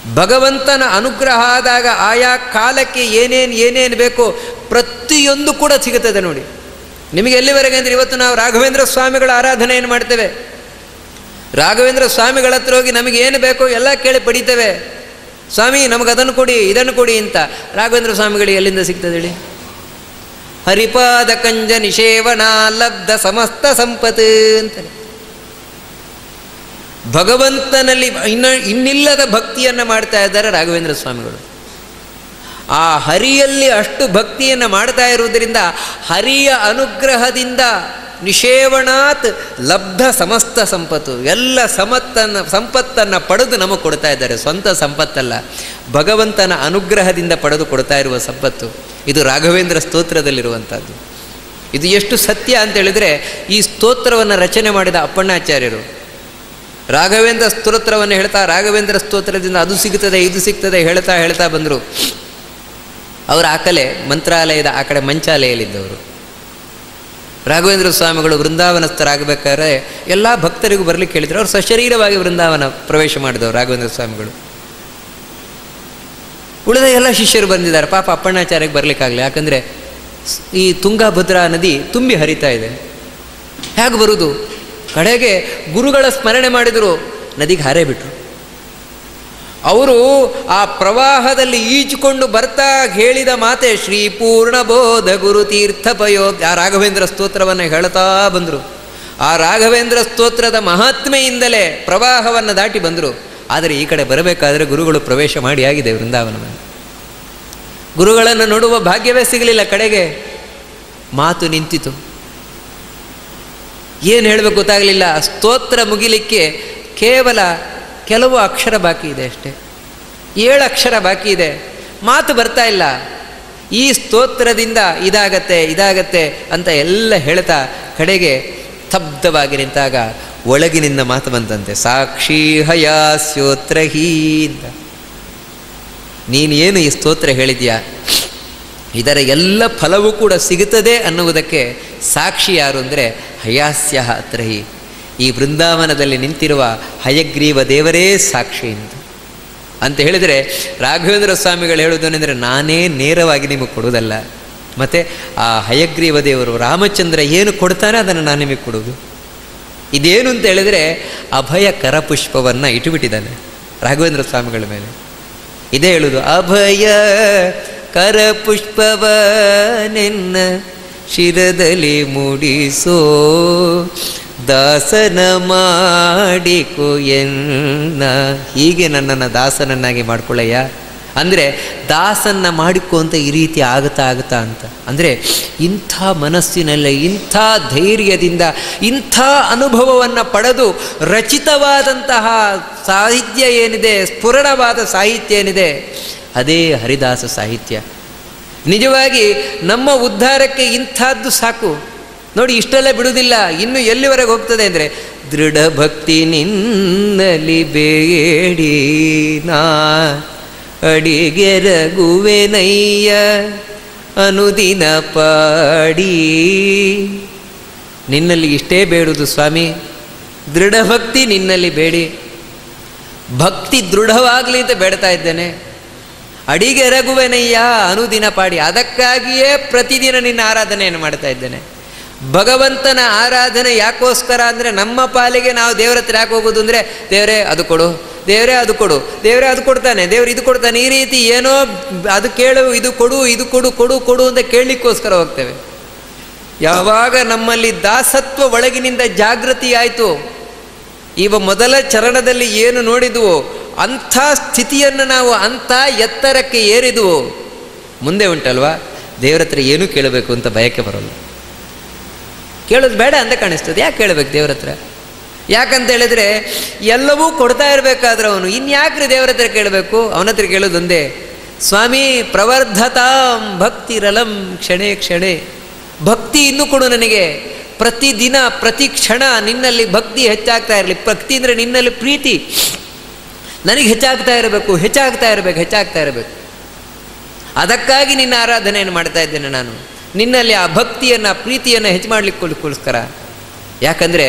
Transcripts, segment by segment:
ಭಗವಂತನ ಅನುಗ್ರಹ ಆದಾಗ ಆಯಾ ಕಾಲಕ್ಕೆ ಏನೇನು ಏನೇನು ಬೇಕೋ ಪ್ರತಿಯೊಂದು ಕೂಡ ಸಿಗುತ್ತದೆ ನೋಡಿ ನಿಮಗೆ ಎಲ್ಲಿವರೆಗೆ ಅಂದರೆ ಇವತ್ತು ನಾವು ರಾಘವೇಂದ್ರ ಸ್ವಾಮಿಗಳ ಆರಾಧನೆಯನ್ನು ಮಾಡ್ತೇವೆ ರಾಘವೇಂದ್ರ ಸ್ವಾಮಿಗಳ ಹತ್ರ ಹೋಗಿ ನಮಗೆ ಏನು ಬೇಕೋ ಎಲ್ಲ ಕೇಳಿ ಪಡಿತೇವೆ ಸ್ವಾಮಿ ನಮಗೆ ಅದನ್ನು ಕೊಡಿ ಇದನ್ನು ಕೊಡಿ ಅಂತ ರಾಘವೇಂದ್ರ ಸ್ವಾಮಿಗಳಿಗೆ ಎಲ್ಲಿಂದ ಸಿಗ್ತದೆ ಹೇಳಿ ಹರಿಪಾದ ಕಂಜ ನಿಷೇವನ ಲಬ್ಧ ಸಮಸ್ತ ಸಂಪತ್ ಅಂತಾರೆ ಭಗವಂತನಲ್ಲಿ ಇನ್ನ ಇನ್ನಿಲ್ಲದ ಭಕ್ತಿಯನ್ನು ಮಾಡ್ತಾ ಇದ್ದಾರೆ ರಾಘವೇಂದ್ರ ಸ್ವಾಮಿಗಳು ಆ ಹರಿಯಲ್ಲಿ ಅಷ್ಟು ಭಕ್ತಿಯನ್ನು ಮಾಡ್ತಾ ಇರುವುದರಿಂದ ಹರಿಯ ಅನುಗ್ರಹದಿಂದ ನಿಷೇವಣಾತ್ ಲಬ್ಧ ಸಮಸ್ತ ಸಂಪತ್ತು ಎಲ್ಲ ಸಮತ್ತನ್ನು ಸಂಪತ್ತನ್ನು ಪಡೆದು ನಮಗೆ ಕೊಡ್ತಾ ಇದ್ದಾರೆ ಸ್ವಂತ ಸಂಪತ್ತಲ್ಲ ಭಗವಂತನ ಅನುಗ್ರಹದಿಂದ ಪಡೆದು ಕೊಡ್ತಾ ಇರುವ ಸಂಪತ್ತು ಇದು ರಾಘವೇಂದ್ರ ಸ್ತೋತ್ರದಲ್ಲಿರುವಂಥದ್ದು ಇದು ಎಷ್ಟು ಸತ್ಯ ಅಂತ ಹೇಳಿದರೆ ಈ ಸ್ತೋತ್ರವನ್ನು ರಚನೆ ಮಾಡಿದ ಅಪ್ಪಣ್ಣಾಚಾರ್ಯರು ರಾಘವೇಂದ್ರ ಸ್ತೋತ್ರವನ್ನು ಹೇಳ್ತಾ ರಾಘವೇಂದ್ರ ಸ್ತೋತ್ರದಿಂದ ಅದು ಸಿಗ್ತದೆ ಇದು ಸಿಗ್ತದೆ ಹೇಳ್ತಾ ಹೇಳ್ತಾ ಬಂದರು ಅವರು ಆ ಕಲೆ ಮಂತ್ರಾಲಯದ ಆ ಕಡೆ ಮಂಚಾಲಯಲ್ಲಿದ್ದವರು ರಾಘವೇಂದ್ರ ಸ್ವಾಮಿಗಳು ವೃಂದಾವನಸ್ಥರಾಗಬೇಕಾದ್ರೆ ಎಲ್ಲ ಭಕ್ತರಿಗೂ ಬರಲಿಕ್ಕೆ ಹೇಳಿದ್ರು ಅವರು ಸಶರೀರವಾಗಿ ವೃಂದಾವನ ಪ್ರವೇಶ ಮಾಡಿದವರು ರಾಘವೇಂದ್ರ ಸ್ವಾಮಿಗಳು ಉಳಿದ ಎಲ್ಲ ಶಿಷ್ಯರು ಬಂದಿದ್ದಾರೆ ಪಾಪ ಅಪ್ಪಣ್ಣಾಚಾರ್ಯಕ್ಕೆ ಬರಲಿಕ್ಕಾಗಲಿ ಯಾಕಂದರೆ ಈ ತುಂಗಾಭದ್ರಾ ನದಿ ತುಂಬಿ ಹರಿತಾ ಇದೆ ಹೇಗೆ ಬರುವುದು ಕಡೆಗೆ ಗುರುಗಳ ಸ್ಮರಣೆ ಮಾಡಿದರು ನದಿಗೆ ಹಾರೇ ಬಿಟ್ರು ಅವರು ಆ ಪ್ರವಾಹದಲ್ಲಿ ಈಚಿಕೊಂಡು ಬರ್ತಾ ಹೇಳಿದ ಮಾತೆ ಶ್ರೀ ಪೂರ್ಣಬೋಧ ಗುರು ತೀರ್ಥ ಪಯೋ ಆ ರಾಘವೇಂದ್ರ ಸ್ತೋತ್ರವನ್ನು ಹೇಳ್ತಾ ಬಂದರು ಆ ರಾಘವೇಂದ್ರ ಸ್ತೋತ್ರದ ಮಹಾತ್ಮೆಯಿಂದಲೇ ಪ್ರವಾಹವನ್ನು ದಾಟಿ ಬಂದರು ಆದರೆ ಈ ಕಡೆ ಬರಬೇಕಾದರೆ ಗುರುಗಳು ಪ್ರವೇಶ ಮಾಡಿ ಆಗಿದೆ ವೃಂದಾವನವನ್ನು ಗುರುಗಳನ್ನು ನೋಡುವ ಭಾಗ್ಯವೇ ಸಿಗಲಿಲ್ಲ ಕಡೆಗೆ ಮಾತು ನಿಂತಿತು ಏನು ಹೇಳಬೇಕು ಗೊತ್ತಾಗಲಿಲ್ಲ ಸ್ತೋತ್ರ ಮುಗಿಲಿಕ್ಕೆ ಕೇವಲ ಕೆಲವು ಅಕ್ಷರ ಬಾಕಿ ಇದೆ ಅಷ್ಟೇ ಏಳು ಅಕ್ಷರ ಬಾಕಿ ಇದೆ ಮಾತು ಬರ್ತಾ ಇಲ್ಲ ಈ ಸ್ತೋತ್ರದಿಂದ ಇದಾಗತ್ತೆ ಇದಾಗತ್ತೆ ಅಂತ ಎಲ್ಲ ಹೇಳ್ತಾ ಕಡೆಗೆ ಸ್ತಬ್ಧವಾಗಿ ನಿಂತಾಗ ಒಳಗಿನಿಂದ ಮಾತು ಬಂತಂತೆ ಸಾಕ್ಷಿ ಹಯಾಸ್ಯೋತ್ರ ಹೀ ಅಂತ ನೀನು ಏನು ಈ ಸ್ತೋತ್ರ ಹೇಳಿದ್ಯಾ ಇದರ ಎಲ್ಲ ಫಲವೂ ಕೂಡ ಸಿಗುತ್ತದೆ ಅನ್ನುವುದಕ್ಕೆ ಸಾಕ್ಷಿ ಯಾರು ಅಂದರೆ ಹಯಾಸ್ಯ ತ್ರಹಿ ಈ ವೃಂದಾವನದಲ್ಲಿ ನಿಂತಿರುವ ಹಯಗ್ರೀವ ದೇವರೇ ಸಾಕ್ಷಿ ಅಂತ ಅಂತ ಹೇಳಿದರೆ ರಾಘವೇಂದ್ರ ಸ್ವಾಮಿಗಳು ಹೇಳುವುದೇನೆಂದರೆ ನಾನೇ ನೇರವಾಗಿ ನಿಮಗೆ ಕೊಡುವುದಲ್ಲ ಮತ್ತು ಆ ಹಯಗ್ರೀವ ದೇವರು ರಾಮಚಂದ್ರ ಏನು ಕೊಡ್ತಾನೆ ಅದನ್ನು ನಾನು ನಿಮಗೆ ಕೊಡೋದು ಇದೇನು ಅಂತ ಹೇಳಿದರೆ ಅಭಯ ಕರಪುಷ್ಪವನ್ನು ಇಟ್ಟುಬಿಟ್ಟಿದ್ದಾನೆ ರಾಘವೇಂದ್ರ ಸ್ವಾಮಿಗಳ ಮೇಲೆ ಇದೇ ಹೇಳುವುದು ಅಭಯ ಕರಪುಷ್ಪವ ನಿನ್ನ ಶಿರದಲ್ಲಿ ಮೂಡಿಸೋ ದಾಸನ ಮಾಡಿಕೊ ಎನ್ನ ಹೀಗೆ ನನ್ನನ್ನು ದಾಸನನ್ನಾಗಿ ಮಾಡ್ಕೊಳ್ಳಯ್ಯ ಅಂದರೆ ದಾಸನ್ನ ಮಾಡಿಕೊ ಅಂತ ಈ ರೀತಿ ಆಗುತ್ತಾ ಆಗುತ್ತಾ ಅಂತ ಅಂದರೆ ಇಂಥ ಮನಸ್ಸಿನಲ್ಲಿ ಇಂಥ ಧೈರ್ಯದಿಂದ ಇಂಥ ಅನುಭವವನ್ನು ಪಡೆದು ರಚಿತವಾದಂತಹ ಸಾಹಿತ್ಯ ಏನಿದೆ ಸ್ಫುರಣವಾದ ಸಾಹಿತ್ಯ ಏನಿದೆ ಅದೇ ಹರಿದಾಸ ಸಾಹಿತ್ಯ ನಿಜವಾಗಿ ನಮ್ಮ ಉದ್ಧಾರಕ್ಕೆ ಇಂಥದ್ದು ಸಾಕು ನೋಡಿ ಇಷ್ಟೆಲ್ಲ ಬಿಡುವುದಿಲ್ಲ ಇನ್ನು ಎಲ್ಲಿವರೆಗೆ ಹೋಗ್ತದೆ ಅಂದರೆ ದೃಢ ಭಕ್ತಿ ನಿನ್ನಲಿ ಬೇಡಿ ನಾ ಅಡಿಗೆರಗುವೆನಯ್ಯ ಅನುದಿನ ಪಾಡಿ ನಿನ್ನಲ್ಲಿ ಇಷ್ಟೇ ಬೇಡುವುದು ಸ್ವಾಮಿ ದೃಢ ಭಕ್ತಿ ನಿನ್ನಲ್ಲಿ ಬೇಡಿ ಭಕ್ತಿ ದೃಢವಾಗಲಿ ಅಂತ ಬೇಡ್ತಾ ಇದ್ದೇನೆ ಅಡಿಗೆ ಎರಗುವೆನಯ್ಯ ಅನುದಿನ ಪಾಡಿ ಅದಕ್ಕಾಗಿಯೇ ಪ್ರತಿದಿನ ನಿನ್ನ ಆರಾಧನೆಯನ್ನು ಮಾಡ್ತಾ ಇದ್ದೇನೆ ಭಗವಂತನ ಆರಾಧನೆ ಯಾಕೋಸ್ಕರ ಅಂದರೆ ನಮ್ಮ ಪಾಲಿಗೆ ನಾವು ದೇವರ ಹತ್ರ ಯಾಕೆ ಹೋಗೋದು ಅಂದರೆ ದೇವರೇ ಅದು ಕೊಡು ದೇವರೇ ಅದು ಕೊಡು ದೇವರೇ ಅದು ಕೊಡ್ತಾನೆ ದೇವರು ಇದು ಕೊಡ್ತಾನೆ ಈ ರೀತಿ ಏನೋ ಅದು ಕೇಳು ಇದು ಕೊಡು ಇದು ಕೊಡು ಕೊಡು ಕೊಡು ಅಂತ ಕೇಳಲಿಕ್ಕೋಸ್ಕರ ಹೋಗ್ತೇವೆ ಯಾವಾಗ ನಮ್ಮಲ್ಲಿ ದಾಸತ್ವ ಒಳಗಿನಿಂದ ಜಾಗೃತಿ ಆಯಿತು ಇವ ಮೊದಲ ಚರಣದಲ್ಲಿ ಏನು ನೋಡಿದುವೋ ಅಂಥ ಸ್ಥಿತಿಯನ್ನು ನಾವು ಅಂಥ ಎತ್ತರಕ್ಕೆ ಏರಿದುವು ಮುಂದೆ ಉಂಟಲ್ವಾ ದೇವರ ಹತ್ರ ಏನೂ ಕೇಳಬೇಕು ಅಂತ ಬಯಕೆ ಬರೋಲ್ಲ ಕೇಳೋದು ಬೇಡ ಅಂತ ಕಾಣಿಸ್ತದೆ ಯಾಕೆ ಕೇಳಬೇಕು ದೇವ್ರ ಹತ್ರ ಯಾಕಂತ ಹೇಳಿದ್ರೆ ಎಲ್ಲವೂ ಕೊಡ್ತಾ ಇರಬೇಕಾದ್ರೆ ಅವನು ಇನ್ಯಾಕ್ರಿ ದೇವರ ಹತ್ರ ಕೇಳಬೇಕು ಅವನ ಹತ್ರ ಕೇಳೋದು ಒಂದೇ ಸ್ವಾಮಿ ಪ್ರವರ್ಧತಾಂ ಭಕ್ತಿರಲಂ ಕ್ಷಣೆ ಕ್ಷಣೆ ಭಕ್ತಿ ಇನ್ನೂ ಕೊಡು ನನಗೆ ಪ್ರತಿದಿನ ಪ್ರತಿ ಕ್ಷಣ ನಿನ್ನಲ್ಲಿ ಭಕ್ತಿ ಹೆಚ್ಚಾಗ್ತಾ ಇರಲಿ ಭಕ್ತಿ ಅಂದರೆ ನಿನ್ನಲ್ಲಿ ಪ್ರೀತಿ ನನಗೆ ಹೆಚ್ಚಾಗ್ತಾ ಇರಬೇಕು ಹೆಚ್ಚಾಗ್ತಾ ಇರಬೇಕು ಹೆಚ್ಚಾಗ್ತಾ ಇರಬೇಕು ಅದಕ್ಕಾಗಿ ನಿನ್ನ ಆರಾಧನೆಯನ್ನು ಮಾಡ್ತಾ ಇದ್ದೇನೆ ನಾನು ನಿನ್ನಲ್ಲಿ ಆ ಭಕ್ತಿಯನ್ನು ಪ್ರೀತಿಯನ್ನು ಹೆಚ್ಚು ಮಾಡಲಿಕ್ಕೋಸ್ಕರ ಯಾಕಂದರೆ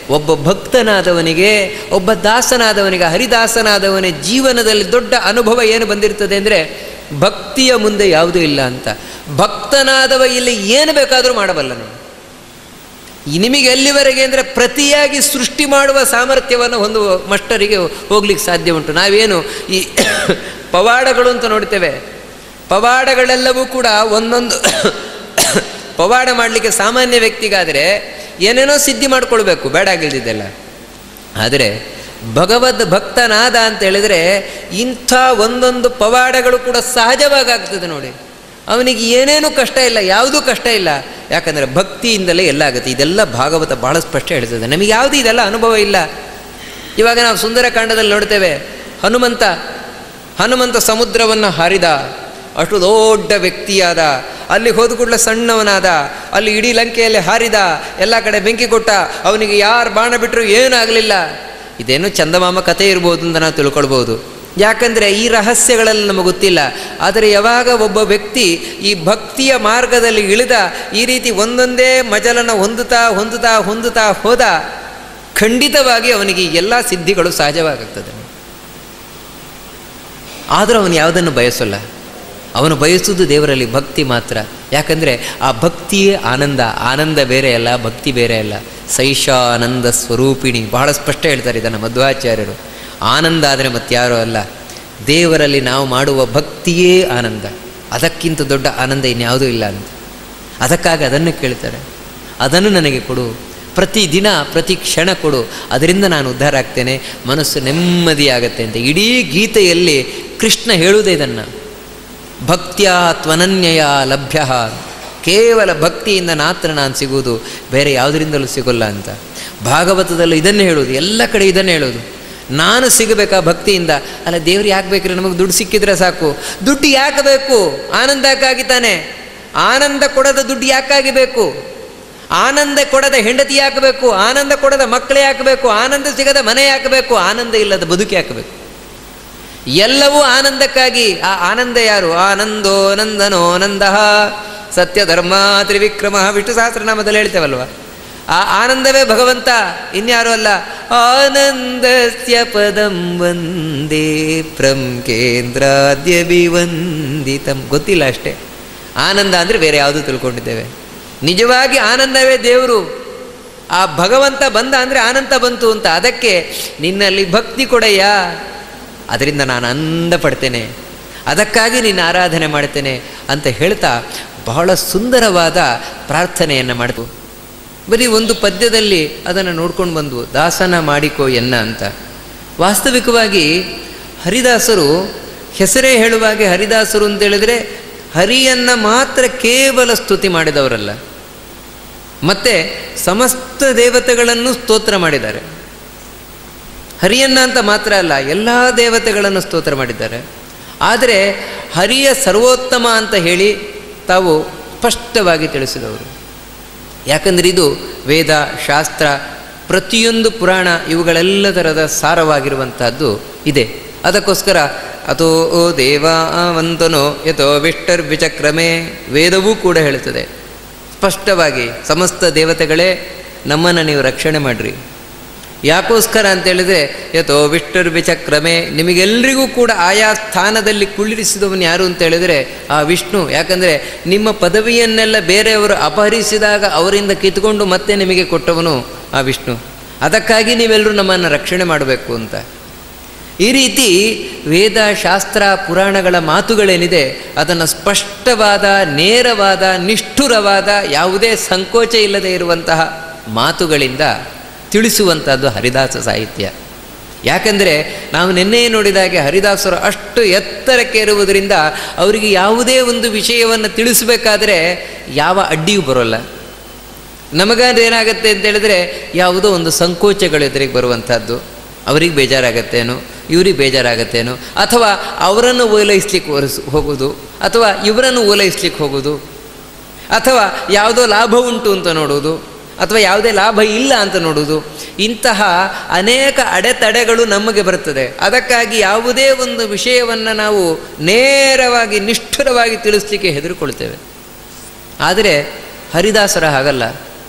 ಒಬ್ಬ ಭಕ್ತನಾದವನಿಗೆ ಒಬ್ಬ ದಾಸನಾದವನಿಗೆ ಹರಿದಾಸನಾದವನ ಜೀವನದಲ್ಲಿ ದೊಡ್ಡ ಅನುಭವ ಏನು ಬಂದಿರ್ತದೆ ಅಂದರೆ ಭಕ್ತಿಯ ಮುಂದೆ ಯಾವುದೂ ಇಲ್ಲ ಅಂತ ಭಕ್ತನಾದವ ಇಲ್ಲಿ ಏನು ಬೇಕಾದರೂ ಮಾಡಬಲ್ಲನು ಈ ನಿಮಗೆ ಎಲ್ಲಿವರೆಗೆ ಅಂದರೆ ಪ್ರತಿಯಾಗಿ ಸೃಷ್ಟಿ ಮಾಡುವ ಸಾಮರ್ಥ್ಯವನ್ನು ಹೊಂದುವ ಮಷ್ಟರಿಗೆ ಹೋಗ್ಲಿಕ್ಕೆ ಸಾಧ್ಯ ಉಂಟು ನಾವೇನು ಈ ಪವಾಡಗಳು ಅಂತ ನೋಡ್ತೇವೆ ಪವಾಡಗಳೆಲ್ಲವೂ ಕೂಡ ಒಂದೊಂದು ಪವಾಡ ಮಾಡಲಿಕ್ಕೆ ಸಾಮಾನ್ಯ ವ್ಯಕ್ತಿಗಾದರೆ ಏನೇನೋ ಸಿದ್ಧಿ ಮಾಡ್ಕೊಳ್ಬೇಕು ಬೇಡ ಆಗಿಲ್ದಿದ್ದೆಲ್ಲ ಆದರೆ ಭಗವದ್ ಭಕ್ತನಾದ ಅಂತ ಹೇಳಿದರೆ ಇಂಥ ಒಂದೊಂದು ಪವಾಡಗಳು ಕೂಡ ಸಹಜವಾಗಿ ಆಗ್ತದೆ ನೋಡಿ ಅವನಿಗೆ ಏನೇನೂ ಕಷ್ಟ ಇಲ್ಲ ಯಾವುದೂ ಕಷ್ಟ ಇಲ್ಲ ಯಾಕಂದರೆ ಭಕ್ತಿಯಿಂದಲೇ ಎಲ್ಲ ಆಗುತ್ತೆ ಇದೆಲ್ಲ ಭಾಗವತ ಭಾಳ ಸ್ಪಷ್ಟ ಹೇಳ್ತದೆ ನಮಗೆ ಯಾವುದು ಇದೆಲ್ಲ ಅನುಭವ ಇಲ್ಲ ಇವಾಗ ನಾವು ಸುಂದರಕಾಂಡದಲ್ಲಿ ನೋಡ್ತೇವೆ ಹನುಮಂತ ಹನುಮಂತ ಸಮುದ್ರವನ್ನು ಹಾರಿದ ಅಷ್ಟು ದೊಡ್ಡ ವ್ಯಕ್ತಿಯಾದ ಅಲ್ಲಿ ಹೋದ ಕೂಡಲೇ ಸಣ್ಣವನಾದ ಅಲ್ಲಿ ಇಡೀ ಲಂಕೆಯಲ್ಲಿ ಹಾರಿದ ಎಲ್ಲ ಕಡೆ ಬೆಂಕಿ ಕೊಟ್ಟ ಅವನಿಗೆ ಯಾರು ಬಾಣ ಬಿಟ್ಟರು ಏನಾಗಲಿಲ್ಲ ಇದೇನು ಚಂದಮಾಮ ಕಥೆ ಇರ್ಬೋದು ಅಂತ ನಾವು ತಿಳ್ಕೊಳ್ಬೋದು ಯಾಕಂದರೆ ಈ ರಹಸ್ಯಗಳೆಲ್ಲ ನಮಗೆ ಗೊತ್ತಿಲ್ಲ ಆದರೆ ಯಾವಾಗ ಒಬ್ಬ ವ್ಯಕ್ತಿ ಈ ಭಕ್ತಿಯ ಮಾರ್ಗದಲ್ಲಿ ಇಳಿದ ಈ ರೀತಿ ಒಂದೊಂದೇ ಮಜಲನ್ನು ಹೊಂದುತ್ತಾ ಹೊಂದುತ್ತಾ ಹೊಂದುತ್ತಾ ಹೋದ ಖಂಡಿತವಾಗಿ ಅವನಿಗೆ ಈ ಎಲ್ಲ ಸಿದ್ಧಿಗಳು ಸಹಜವಾಗುತ್ತದೆ ಆದರೂ ಅವನು ಯಾವುದನ್ನು ಬಯಸಲ್ಲ ಅವನು ಬಯಸುವುದು ದೇವರಲ್ಲಿ ಭಕ್ತಿ ಮಾತ್ರ ಯಾಕಂದರೆ ಆ ಭಕ್ತಿಯೇ ಆನಂದ ಆನಂದ ಬೇರೆ ಅಲ್ಲ ಭಕ್ತಿ ಬೇರೆ ಅಲ್ಲ ಸೈಷಾನಂದ ಸ್ವರೂಪಿಣಿ ಬಹಳ ಸ್ಪಷ್ಟ ಹೇಳ್ತಾರೆ ಇದನ್ನು ಮಧ್ವಾಚಾರ್ಯರು ಆನಂದ ಆದರೆ ಮತ್ತಾರೂ ಅಲ್ಲ ದೇವರಲ್ಲಿ ನಾವು ಮಾಡುವ ಭಕ್ತಿಯೇ ಆನಂದ ಅದಕ್ಕಿಂತ ದೊಡ್ಡ ಆನಂದ ಇನ್ಯಾವುದೂ ಇಲ್ಲ ಅಂತ ಅದಕ್ಕಾಗಿ ಅದನ್ನು ಕೇಳ್ತಾರೆ ಅದನ್ನು ನನಗೆ ಕೊಡು ಪ್ರತಿ ದಿನ ಪ್ರತಿ ಕ್ಷಣ ಕೊಡು ಅದರಿಂದ ನಾನು ಉದ್ಧಾರ ಆಗ್ತೇನೆ ಮನಸ್ಸು ನೆಮ್ಮದಿಯಾಗತ್ತೆ ಅಂತ ಇಡೀ ಗೀತೆಯಲ್ಲಿ ಕೃಷ್ಣ ಹೇಳುವುದೇ ಇದನ್ನು ಭಕ್ತ್ಯ ತ್ವನನ್ಯಯ ಲಭ್ಯ ಕೇವಲ ಭಕ್ತಿಯಿಂದ ಮಾತ್ರ ನಾನು ಸಿಗುವುದು ಬೇರೆ ಯಾವುದರಿಂದಲೂ ಸಿಗೋಲ್ಲ ಅಂತ ಭಾಗವತದಲ್ಲೂ ಇದನ್ನೇ ಹೇಳೋದು ಎಲ್ಲ ಕಡೆ ಇದನ್ನೇ ಹೇಳೋದು ನಾನು ಸಿಗಬೇಕಾ ಭಕ್ತಿಯಿಂದ ಅಲ್ಲ ದೇವ್ರು ಯಾಕೆ ಬೇಕ್ರಿ ನಮಗೆ ದುಡ್ಡು ಸಿಕ್ಕಿದ್ರೆ ಸಾಕು ದುಡ್ಡು ಯಾಕೆ ಬೇಕು ಆನಂದಕ್ಕಾಗಿ ತಾನೆ ಆನಂದ ಕೊಡದ ದುಡ್ಡು ಯಾಕಾಗಿ ಬೇಕು ಆನಂದ ಕೊಡದ ಹೆಂಡತಿ ಯಾಕಬೇಕು ಆನಂದ ಕೊಡದ ಮಕ್ಕಳೇ ಹಾಕಬೇಕು ಆನಂದ ಸಿಗದ ಮನೆ ಹಾಕಬೇಕು ಆನಂದ ಇಲ್ಲದ ಬದುಕಿ ಹಾಕಬೇಕು ಎಲ್ಲವೂ ಆನಂದಕ್ಕಾಗಿ ಆ ಆನಂದ ಯಾರು ಆನಂದೋ ನಂದನೋ ನಂದ ಸತ್ಯ ಧರ್ಮ ತ್ರಿವಿಕ್ರಮ ವಿಷ್ಣು ಸಹಸ್ರನಾಮದಲ್ಲಿ ಹೇಳ್ತೇವಲ್ವ ಆ ಆನಂದವೇ ಭಗವಂತ ಇನ್ಯಾರು ಅಲ್ಲ ಆನಂದಸ್ಯ ಪದಂ ವಂದೇ ಪ್ರಂ ಕೇಂದ್ರಾದ್ಯ ವಂದಿತಂ ಗೊತ್ತಿಲ್ಲ ಅಷ್ಟೇ ಆನಂದ ಅಂದರೆ ಬೇರೆ ಯಾವುದು ತಿಳ್ಕೊಂಡಿದ್ದೇವೆ ನಿಜವಾಗಿ ಆನಂದವೇ ದೇವರು ಆ ಭಗವಂತ ಬಂದ ಅಂದರೆ ಆನಂದ ಬಂತು ಅಂತ ಅದಕ್ಕೆ ನಿನ್ನಲ್ಲಿ ಭಕ್ತಿ ಕೊಡೆಯ ಅದರಿಂದ ನಾನು ಆನಂದ ಪಡ್ತೇನೆ ಅದಕ್ಕಾಗಿ ನಿನ್ನ ಆರಾಧನೆ ಮಾಡ್ತೇನೆ ಅಂತ ಹೇಳ್ತಾ ಬಹಳ ಸುಂದರವಾದ ಪ್ರಾರ್ಥನೆಯನ್ನು ಮಾಡಿತು ಬರೀ ಒಂದು ಪದ್ಯದಲ್ಲಿ ಅದನ್ನು ನೋಡ್ಕೊಂಡು ಬಂದ್ವು ದಾಸನ ಮಾಡಿಕೋ ಎನ್ನ ಅಂತ ವಾಸ್ತವಿಕವಾಗಿ ಹರಿದಾಸರು ಹೆಸರೇ ಹೇಳುವಾಗೆ ಹರಿದಾಸರು ಅಂತ ಹೇಳಿದರೆ ಹರಿಯನ್ನು ಮಾತ್ರ ಕೇವಲ ಸ್ತುತಿ ಮಾಡಿದವರಲ್ಲ ಮತ್ತು ಸಮಸ್ತ ದೇವತೆಗಳನ್ನು ಸ್ತೋತ್ರ ಮಾಡಿದ್ದಾರೆ ಹರಿಯನ್ನ ಅಂತ ಮಾತ್ರ ಅಲ್ಲ ಎಲ್ಲ ದೇವತೆಗಳನ್ನು ಸ್ತೋತ್ರ ಮಾಡಿದ್ದಾರೆ ಆದರೆ ಹರಿಯ ಸರ್ವೋತ್ತಮ ಅಂತ ಹೇಳಿ ತಾವು ಸ್ಪಷ್ಟವಾಗಿ ತಿಳಿಸಿದವರು ಯಾಕಂದರೆ ಇದು ವೇದ ಶಾಸ್ತ್ರ ಪ್ರತಿಯೊಂದು ಪುರಾಣ ಇವುಗಳೆಲ್ಲ ಥರದ ಸಾರವಾಗಿರುವಂತಹದ್ದು ಇದೆ ಅದಕ್ಕೋಸ್ಕರ ಅಥೋ ಓ ದೇವಾವಂತನೋ ಯಥೋ ವಿಷ್ಟರ್ವಿಚಕ್ರಮೇ ವೇದವೂ ಕೂಡ ಹೇಳುತ್ತದೆ ಸ್ಪಷ್ಟವಾಗಿ ಸಮಸ್ತ ದೇವತೆಗಳೇ ನಮ್ಮನ್ನು ನೀವು ರಕ್ಷಣೆ ಮಾಡಿರಿ ಯಾಕೋಸ್ಕರ ಅಂತ ಹೇಳಿದರೆ ಯಥೋ ವಿಷ್ಣುರ್ವಿಚಕ್ರಮೆ ನಿಮಗೆಲ್ಲರಿಗೂ ಕೂಡ ಆಯಾ ಸ್ಥಾನದಲ್ಲಿ ಕುಳ್ಳಿರಿಸಿದವನು ಯಾರು ಅಂತ ಹೇಳಿದರೆ ಆ ವಿಷ್ಣು ಯಾಕಂದರೆ ನಿಮ್ಮ ಪದವಿಯನ್ನೆಲ್ಲ ಬೇರೆಯವರು ಅಪಹರಿಸಿದಾಗ ಅವರಿಂದ ಕಿತ್ಕೊಂಡು ಮತ್ತೆ ನಿಮಗೆ ಕೊಟ್ಟವನು ಆ ವಿಷ್ಣು ಅದಕ್ಕಾಗಿ ನೀವೆಲ್ಲರೂ ನಮ್ಮನ್ನು ರಕ್ಷಣೆ ಮಾಡಬೇಕು ಅಂತ ಈ ರೀತಿ ವೇದ ಶಾಸ್ತ್ರ ಪುರಾಣಗಳ ಮಾತುಗಳೇನಿದೆ ಅದನ್ನು ಸ್ಪಷ್ಟವಾದ ನೇರವಾದ ನಿಷ್ಠುರವಾದ ಯಾವುದೇ ಸಂಕೋಚ ಇಲ್ಲದೆ ಇರುವಂತಹ ಮಾತುಗಳಿಂದ ತಿಳಿಸುವಂಥದ್ದು ಹರಿದಾಸ ಸಾಹಿತ್ಯ ಯಾಕಂದರೆ ನಾವು ನಿನ್ನೆ ನೋಡಿದಾಗೆ ಹರಿದಾಸರು ಅಷ್ಟು ಎತ್ತರಕ್ಕೆ ಇರುವುದರಿಂದ ಅವರಿಗೆ ಯಾವುದೇ ಒಂದು ವಿಷಯವನ್ನು ತಿಳಿಸಬೇಕಾದ್ರೆ ಯಾವ ಅಡ್ಡಿಯೂ ಬರೋಲ್ಲ ನಮಗಾದ್ರೆ ಏನಾಗುತ್ತೆ ಅಂತ ಹೇಳಿದ್ರೆ ಯಾವುದೋ ಒಂದು ಸಂಕೋಚಗಳು ಎದುರಿಗೆ ಬರುವಂಥದ್ದು ಅವ್ರಿಗೆ ಬೇಜಾರಾಗತ್ತೇನೋ ಇವ್ರಿಗೆ ಬೇಜಾರಾಗತ್ತೇನೋ ಅಥವಾ ಅವರನ್ನು ಓಲೈಸ್ಲಿಕ್ಕೆ ಹೊರಸ್ ಹೋಗೋದು ಅಥವಾ ಇವರನ್ನು ಓಲೈಸ್ಲಿಕ್ಕೆ ಹೋಗೋದು ಅಥವಾ ಯಾವುದೋ ಲಾಭ ಉಂಟು ಅಂತ ನೋಡೋದು ಅಥವಾ ಯಾವುದೇ ಲಾಭ ಇಲ್ಲ ಅಂತ ನೋಡೋದು ಇಂತಹ ಅನೇಕ ಅಡೆತಡೆಗಳು ನಮಗೆ ಬರುತ್ತದೆ ಅದಕ್ಕಾಗಿ ಯಾವುದೇ ಒಂದು ವಿಷಯವನ್ನು ನಾವು ನೇರವಾಗಿ ನಿಷ್ಠುರವಾಗಿ ತಿಳಿಸ್ಲಿಕ್ಕೆ ಹೆದರಿಕೊಳ್ತೇವೆ ಆದರೆ ಹರಿದಾಸರ ಹಾಗಲ್ಲ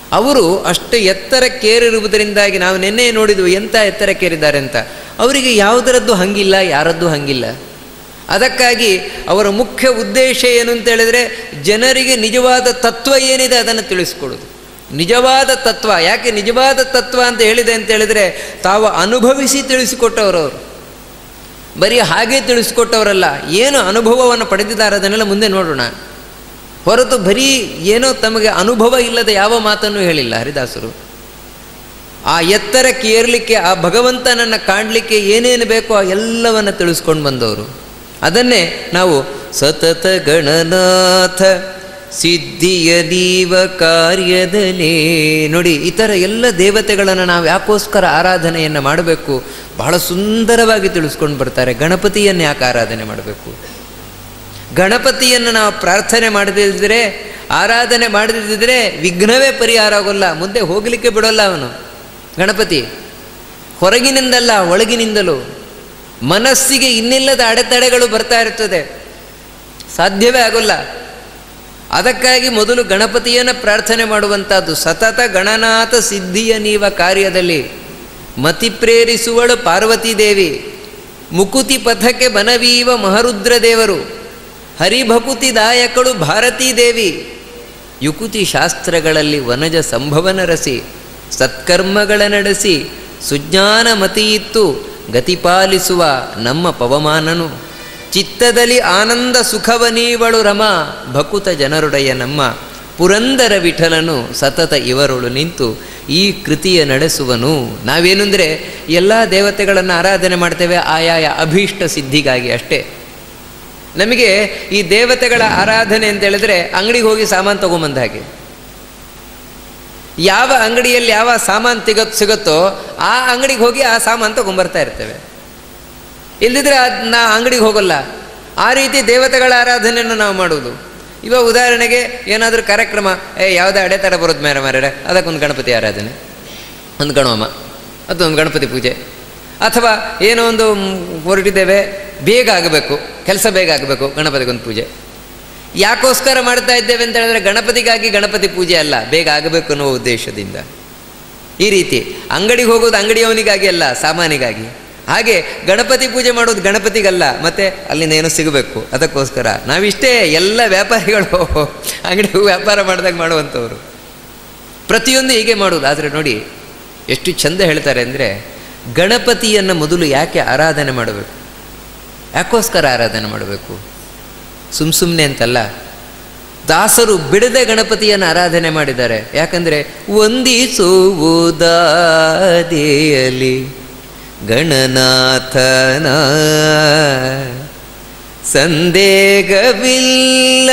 ಅವರು ಅಷ್ಟು ಎತ್ತರಕ್ಕೇರಿರುವುದರಿಂದಾಗಿ ನಾವು ನಿನ್ನೆ ನೋಡಿದ್ವು ಎಂಥ ಎತ್ತರಕ್ಕೇರಿದ್ದಾರೆ ಅಂತ ಅವರಿಗೆ ಯಾವುದರದ್ದು ಹಂಗಿಲ್ಲ ಯಾರದ್ದು ಹಂಗಿಲ್ಲ ಅದಕ್ಕಾಗಿ ಅವರ ಮುಖ್ಯ ಉದ್ದೇಶ ಏನು ಅಂತ ಹೇಳಿದರೆ ಜನರಿಗೆ ನಿಜವಾದ ತತ್ವ ಏನಿದೆ ಅದನ್ನು ತಿಳಿಸ್ಕೊಡೋದು ನಿಜವಾದ ತತ್ವ ಯಾಕೆ ನಿಜವಾದ ತತ್ವ ಅಂತ ಹೇಳಿದೆ ಅಂತ ಹೇಳಿದರೆ ತಾವು ಅನುಭವಿಸಿ ತಿಳಿಸಿಕೊಟ್ಟವರು ಅವರು ಬರೀ ಹಾಗೆ ತಿಳಿಸ್ಕೊಟ್ಟವರಲ್ಲ ಏನು ಅನುಭವವನ್ನು ಪಡೆದಿದ್ದಾರೆ ಅದನ್ನೆಲ್ಲ ಮುಂದೆ ನೋಡೋಣ ಹೊರತು ಬರೀ ಏನೋ ತಮಗೆ ಅನುಭವ ಇಲ್ಲದ ಯಾವ ಮಾತನ್ನು ಹೇಳಿಲ್ಲ ಹರಿದಾಸರು ಆ ಎತ್ತರಕ್ಕೆ ಏರಲಿಕ್ಕೆ ಆ ಭಗವಂತನನ್ನು ಕಾಣಲಿಕ್ಕೆ ಏನೇನು ಬೇಕೋ ಆ ಎಲ್ಲವನ್ನು ತಿಳಿಸ್ಕೊಂಡು ಬಂದವರು ಅದನ್ನೇ ನಾವು ಸತತ ಗಣನಾಥ ಸಿದ್ಧಿಯ ನೀವ ಕಾರ್ಯದಲೇ ನೋಡಿ ಈ ಥರ ಎಲ್ಲ ದೇವತೆಗಳನ್ನು ನಾವು ಯಾಕೋಸ್ಕರ ಆರಾಧನೆಯನ್ನು ಮಾಡಬೇಕು ಬಹಳ ಸುಂದರವಾಗಿ ತಿಳಿಸ್ಕೊಂಡು ಬರ್ತಾರೆ ಗಣಪತಿಯನ್ನು ಯಾಕೆ ಆರಾಧನೆ ಮಾಡಬೇಕು ಗಣಪತಿಯನ್ನು ನಾವು ಪ್ರಾರ್ಥನೆ ಮಾಡದಿದ್ದರೆ ಆರಾಧನೆ ಮಾಡದಿದ್ದರೆ ವಿಘ್ನವೇ ಪರಿಹಾರ ಆಗೋಲ್ಲ ಮುಂದೆ ಹೋಗಲಿಕ್ಕೆ ಬಿಡೋಲ್ಲ ಅವನು ಗಣಪತಿ ಹೊರಗಿನಿಂದಲ್ಲ ಒಳಗಿನಿಂದಲೂ ಮನಸ್ಸಿಗೆ ಇನ್ನಿಲ್ಲದ ಅಡೆತಡೆಗಳು ಬರ್ತಾ ಇರ್ತದೆ ಸಾಧ್ಯವೇ ಆಗೋಲ್ಲ ಅದಕ್ಕಾಗಿ ಮೊದಲು ಗಣಪತಿಯನ್ನು ಪ್ರಾರ್ಥನೆ ಮಾಡುವಂಥದ್ದು ಸತತ ಗಣನಾಥ ಸಿದ್ಧಿಯ ನೀವ ಕಾರ್ಯದಲ್ಲಿ ಮತಿ ಪ್ರೇರಿಸುವಳು ಪಾರ್ವತಿ ದೇವಿ ಮುಕುತಿ ಪಥಕ್ಕೆ ಬನವೀವ ಮಹರುದ್ರ ದೇವರು ಹರಿಭಕುತಿದಾಯಕಳು ಭಾರತೀ ದೇವಿ ಯುಕುತಿ ಶಾಸ್ತ್ರಗಳಲ್ಲಿ ವನಜ ಸಂಭವನ ರಸಿ ಸತ್ಕರ್ಮಗಳ ನಡೆಸಿ ಸುಜ್ಞಾನ ಮತಿಯಿತ್ತು ಗತಿಪಾಲಿಸುವ ನಮ್ಮ ಪವಮಾನನು ಚಿತ್ತದಲ್ಲಿ ಆನಂದ ಸುಖವ ನೀವಳು ರಮ ಭಕುತ ಜನರುಡೆಯ ನಮ್ಮ ಪುರಂದರ ವಿಠಲನು ಸತತ ಇವರೊಳು ನಿಂತು ಈ ಕೃತಿಯ ನಡೆಸುವನು ನಾವೇನೆಂದರೆ ಎಲ್ಲ ದೇವತೆಗಳನ್ನು ಆರಾಧನೆ ಮಾಡ್ತೇವೆ ಆಯಾಯ ಅಭೀಷ್ಟ ಸಿದ್ಧಿಗಾಗಿ ಅಷ್ಟೇ ನಮಗೆ ಈ ದೇವತೆಗಳ ಆರಾಧನೆ ಅಂತ ಹೇಳಿದ್ರೆ ಅಂಗಡಿಗೆ ಹೋಗಿ ಸಾಮಾನು ತೊಗೊಂಬಂದ ಹಾಗೆ ಯಾವ ಅಂಗಡಿಯಲ್ಲಿ ಯಾವ ಸಾಮಾನು ಸಿಗತ್ ಸಿಗುತ್ತೋ ಆ ಅಂಗಡಿಗೆ ಹೋಗಿ ಆ ಸಾಮಾನು ತೊಗೊಂಬರ್ತಾ ಇರ್ತೇವೆ ಇಲ್ದಿದ್ರೆ ಅದನ್ನ ಅಂಗಡಿಗೆ ಹೋಗಲ್ಲ ಆ ರೀತಿ ದೇವತೆಗಳ ಆರಾಧನೆಯನ್ನು ನಾವು ಮಾಡುವುದು ಇವಾಗ ಉದಾಹರಣೆಗೆ ಏನಾದರೂ ಕಾರ್ಯಕ್ರಮ ಏ ಯಾವುದೇ ಅಡೆತಡೆ ಬರೋದು ಮೇರೆ ಮಾರ್ಯಾರೆ ಅದಕ್ಕೊಂದು ಗಣಪತಿ ಆರಾಧನೆ ಒಂದು ಗಣೋಮ ಅದೊಂದು ಗಣಪತಿ ಪೂಜೆ ಅಥವಾ ಏನೋ ಒಂದು ಮ್, ಹೊರಟಿದ್ದೇವೆ ಬೇಗ ಆಗಬೇಕು ಕೆಲಸ ಬೇಗ ಆಗಬೇಕು ಗಣಪತಿಗೊಂದು ಪೂಜೆ ಯಾಕೋಸ್ಕರ ಮಾಡ್ತಾ ಇದ್ದೇವೆ ಅಂತ ಹೇಳಿದ್ರೆ ಗಣಪತಿಗಾಗಿ ಗಣಪತಿ ಪೂಜೆ ಅಲ್ಲ ಬೇಗ ಆಗಬೇಕು ಅನ್ನೋ ಉದ್ದೇಶದಿಂದ ಈ ರೀತಿ ಅಂಗಡಿಗೆ ಹೋಗೋದು ಅಂಗಡಿಯವನಿಗಾಗಿ ಅಲ್ಲ ಸಾಮಾನಿಗಾಗಿ ಹಾಗೆ ಗಣಪತಿ ಪೂಜೆ ಮಾಡೋದು ಗಣಪತಿಗಲ್ಲ ಮತ್ತೆ ಅಲ್ಲಿಂದ ಏನೋ ಸಿಗಬೇಕು ಅದಕ್ಕೋಸ್ಕರ ನಾವಿಷ್ಟೇ ಎಲ್ಲ ವ್ಯಾಪಾರಿಗಳು ಅಂಗಡಿ ವ್ಯಾಪಾರ ಮಾಡಿದಾಗ ಮಾಡುವಂಥವ್ರು ಪ್ರತಿಯೊಂದು ಹೀಗೆ ಮಾಡೋದು ಆದರೆ ನೋಡಿ ಎಷ್ಟು ಚಂದ ಹೇಳ್ತಾರೆ ಅಂದರೆ ಗಣಪತಿಯನ್ನು ಮೊದಲು ಯಾಕೆ ಆರಾಧನೆ ಮಾಡಬೇಕು ಯಾಕೋಸ್ಕರ ಆರಾಧನೆ ಮಾಡಬೇಕು ಸುಮ್ ಸುಮ್ಮನೆ ಅಂತಲ್ಲ ದಾಸರು ಬಿಡದೆ ಗಣಪತಿಯನ್ನು ಆರಾಧನೆ ಮಾಡಿದ್ದಾರೆ ಯಾಕಂದರೆ ವಂದಿಸುವುದಾದಿಯಲಿ ಗಣನಾಥನ ಸಂದೇಹವಿಲ್ಲ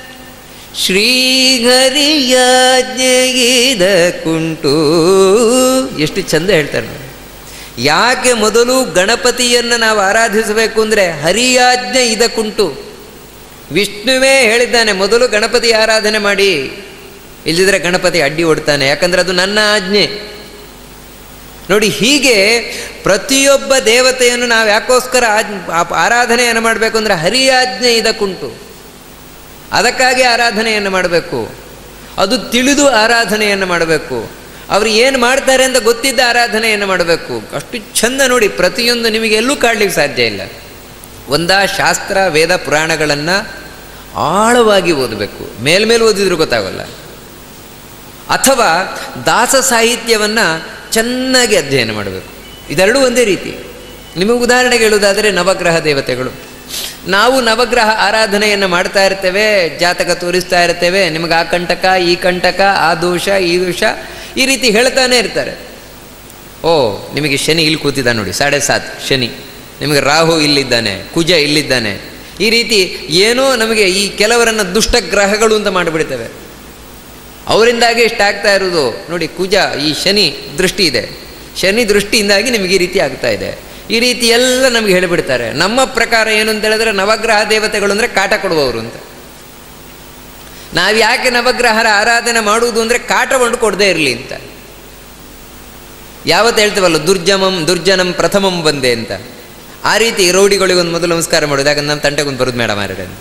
ಶ್ರೀಹರಿಯಾಜ್ಞೆಗಿದ ಕುಂಟು ಎಷ್ಟು ಚಂದ ಹೇಳ್ತಾರೆ ನೋಡಿ ಯಾಕೆ ಮೊದಲು ಗಣಪತಿಯನ್ನು ನಾವು ಆರಾಧಿಸಬೇಕು ಅಂದರೆ ಹರಿಯಾಜ್ಞೆ ಇದಕ್ಕುಂಟು ವಿಷ್ಣುವೇ ಹೇಳಿದ್ದಾನೆ ಮೊದಲು ಗಣಪತಿ ಆರಾಧನೆ ಮಾಡಿ ಇಲ್ಲದಿದ್ರೆ ಗಣಪತಿ ಅಡ್ಡಿ ಹೊಡ್ತಾನೆ ಯಾಕಂದ್ರೆ ಅದು ನನ್ನ ಆಜ್ಞೆ ನೋಡಿ ಹೀಗೆ ಪ್ರತಿಯೊಬ್ಬ ದೇವತೆಯನ್ನು ನಾವು ಯಾಕೋಸ್ಕರ ಆಜ್ ಆ- ಆರಾಧನೆಯನ್ನು ಮಾಡಬೇಕು ಅಂದರೆ ಹರಿಯಾಜ್ಞೆ ಇದಕ್ಕುಂಟು ಅದಕ್ಕಾಗಿ ಆರಾಧನೆಯನ್ನು ಮಾಡಬೇಕು ಅದು ತಿಳಿದು ಆರಾಧನೆಯನ್ನು ಮಾಡಬೇಕು ಅವರು ಏನು ಮಾಡ್ತಾರೆ ಅಂತ ಗೊತ್ತಿದ್ದ ಆರಾಧನೆಯನ್ನು ಮಾಡಬೇಕು ಅಷ್ಟು ಚಂದ ನೋಡಿ ಪ್ರತಿಯೊಂದು ನಿಮಗೆ ಎಲ್ಲೂ ಕಾಡ್ಲಿಕ್ಕೆ ಸಾಧ್ಯ ಇಲ್ಲ ಒಂದಾ ಶಾಸ್ತ್ರ ವೇದ ಪುರಾಣಗಳನ್ನು ಆಳವಾಗಿ ಓದಬೇಕು ಮೇಲ್ಮೇಲೆ ಓದಿದ್ರು ಗೊತ್ತಾಗಲ್ಲ ಅಥವಾ ದಾಸ ಸಾಹಿತ್ಯವನ್ನು ಚೆನ್ನಾಗಿ ಅಧ್ಯಯನ ಮಾಡಬೇಕು ಇದೆರಡೂ ಒಂದೇ ರೀತಿ ನಿಮಗೆ ಉದಾಹರಣೆಗೆ ಹೇಳುವುದಾದರೆ ನವಗ್ರಹ ದೇವತೆಗಳು ನಾವು ನವಗ್ರಹ ಆರಾಧನೆಯನ್ನು ಮಾಡ್ತಾ ಇರ್ತೇವೆ ಜಾತಕ ತೋರಿಸ್ತಾ ಇರ್ತೇವೆ ನಿಮಗೆ ಆ ಕಂಟಕ ಈ ಕಂಟಕ ಆ ದೋಷ ಈ ದೋಷ ಈ ರೀತಿ ಹೇಳ್ತಾನೆ ಇರ್ತಾರೆ ಓ ನಿಮಗೆ ಶನಿ ಇಲ್ಲಿ ಕೂತಿದ್ದ ನೋಡಿ ಸಾಡೆ ಸಾತ್ ಶನಿ ನಿಮಗೆ ರಾಹು ಇಲ್ಲಿದ್ದಾನೆ ಕುಜ ಇಲ್ಲಿದ್ದಾನೆ ಈ ರೀತಿ ಏನೋ ನಮಗೆ ಈ ಕೆಲವರನ್ನು ದುಷ್ಟ ಗ್ರಹಗಳು ಅಂತ ಮಾಡಿಬಿಡ್ತೇವೆ ಅವರಿಂದಾಗಿ ಇಷ್ಟಾಗ್ತಾ ಇರೋದು ನೋಡಿ ಕುಜ ಈ ಶನಿ ದೃಷ್ಟಿ ಇದೆ ಶನಿ ದೃಷ್ಟಿಯಿಂದಾಗಿ ನಿಮಗೆ ಈ ರೀತಿ ಆಗ್ತಾ ಇದೆ ಈ ರೀತಿ ಎಲ್ಲ ನಮಗೆ ಹೇಳಿಬಿಡ್ತಾರೆ ನಮ್ಮ ಪ್ರಕಾರ ಏನು ಅಂತ ಹೇಳಿದ್ರೆ ನವಗ್ರಹ ದೇವತೆಗಳು ಅಂದರೆ ಕಾಟ ಕೊಡುವವರು ಅಂತ ನಾವು ಯಾಕೆ ನವಗ್ರಹರ ಆರಾಧನೆ ಮಾಡುವುದು ಅಂದರೆ ಕಾಟವನ್ನು ಕೊಡದೇ ಇರಲಿ ಅಂತ ಯಾವತ್ತು ಹೇಳ್ತೇವಲ್ಲ ದುರ್ಜಮಂ ದುರ್ಜನಂ ಪ್ರಥಮಂ ಬಂದೆ ಅಂತ ಆ ರೀತಿ ರೌಡಿಗಳಿಗೆ ಒಂದು ಮೊದಲು ನಮಸ್ಕಾರ ಮಾಡೋದು ಯಾಕಂದ್ರೆ ನಮ್ಮ ತಂಟೆಗೊಂದು ಬರೋದು ಮೇಡಮ್ ಅಂತ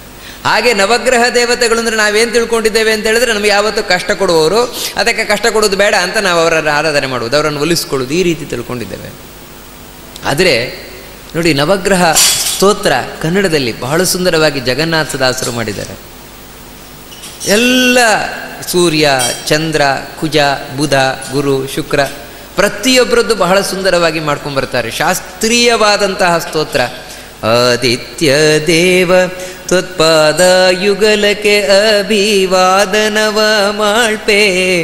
ಹಾಗೆ ನವಗ್ರಹ ದೇವತೆಗಳು ಅಂದರೆ ನಾವೇನು ತಿಳ್ಕೊಂಡಿದ್ದೇವೆ ಅಂತ ಹೇಳಿದ್ರೆ ನಮಗೆ ಯಾವತ್ತೂ ಕಷ್ಟ ಕೊಡುವವರು ಅದಕ್ಕೆ ಕಷ್ಟ ಕೊಡೋದು ಬೇಡ ಅಂತ ನಾವು ಅವರನ್ನು ಆರಾಧನೆ ಮಾಡುವುದು ಅವರನ್ನು ಒಲಿಸ್ಕೊಳ್ಳೋದು ಈ ರೀತಿ ತಿಳ್ಕೊಂಡಿದ್ದೇವೆ ಆದರೆ ನೋಡಿ ನವಗ್ರಹ ಸ್ತೋತ್ರ ಕನ್ನಡದಲ್ಲಿ ಬಹಳ ಸುಂದರವಾಗಿ ಜಗನ್ನಾಥದಾಸರು ಮಾಡಿದ್ದಾರೆ ಎಲ್ಲ ಸೂರ್ಯ ಚಂದ್ರ ಕುಜ ಬುಧ ಗುರು ಶುಕ್ರ ಪ್ರತಿಯೊಬ್ಬರದ್ದು ಬಹಳ ಸುಂದರವಾಗಿ ಮಾಡ್ಕೊಂಡ್ಬರ್ತಾರೆ ಶಾಸ್ತ್ರೀಯವಾದಂತಹ ಸ್ತೋತ್ರ ಆದಿತ್ಯ ದೇವ ತ್ವತ್ಪಾದ ಯುಗಲಕ್ಕೆ ಅಭಿವಾದನವ ಮಾಳ್ಪೆ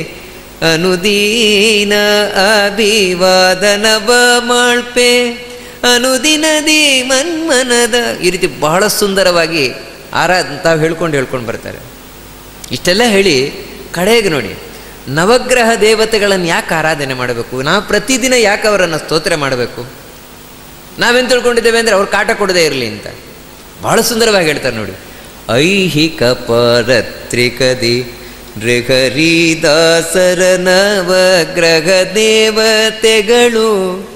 ಅನುದೀನ ಅಭಿವಾದನವ ಮಾಳ್ಪೆ ಅನುದಿನದಿ ಮನ್ಮನದ ಈ ರೀತಿ ಬಹಳ ಸುಂದರವಾಗಿ ಆರಾ ತಾವು ಹೇಳ್ಕೊಂಡು ಹೇಳ್ಕೊಂಡು ಬರ್ತಾರೆ ಇಷ್ಟೆಲ್ಲ ಹೇಳಿ ಕಡೆಗೆ ನೋಡಿ ನವಗ್ರಹ ದೇವತೆಗಳನ್ನು ಯಾಕೆ ಆರಾಧನೆ ಮಾಡಬೇಕು ನಾವು ಪ್ರತಿದಿನ ಯಾಕೆ ಅವರನ್ನು ಸ್ತೋತ್ರ ಮಾಡಬೇಕು ನಾವೇನು ತಿಳ್ಕೊಂಡಿದ್ದೇವೆ ಅಂದರೆ ಅವ್ರು ಕಾಟ ಕೊಡದೇ ಇರಲಿ ಅಂತ ಬಹಳ ಸುಂದರವಾಗಿ ಹೇಳ್ತಾರೆ ನೋಡಿ ಐಹಿಕ ಪರತ್ರಿಕದಿ ನೃಹರಿದಾಸರ ನವಗ್ರಹ ದೇವತೆಗಳು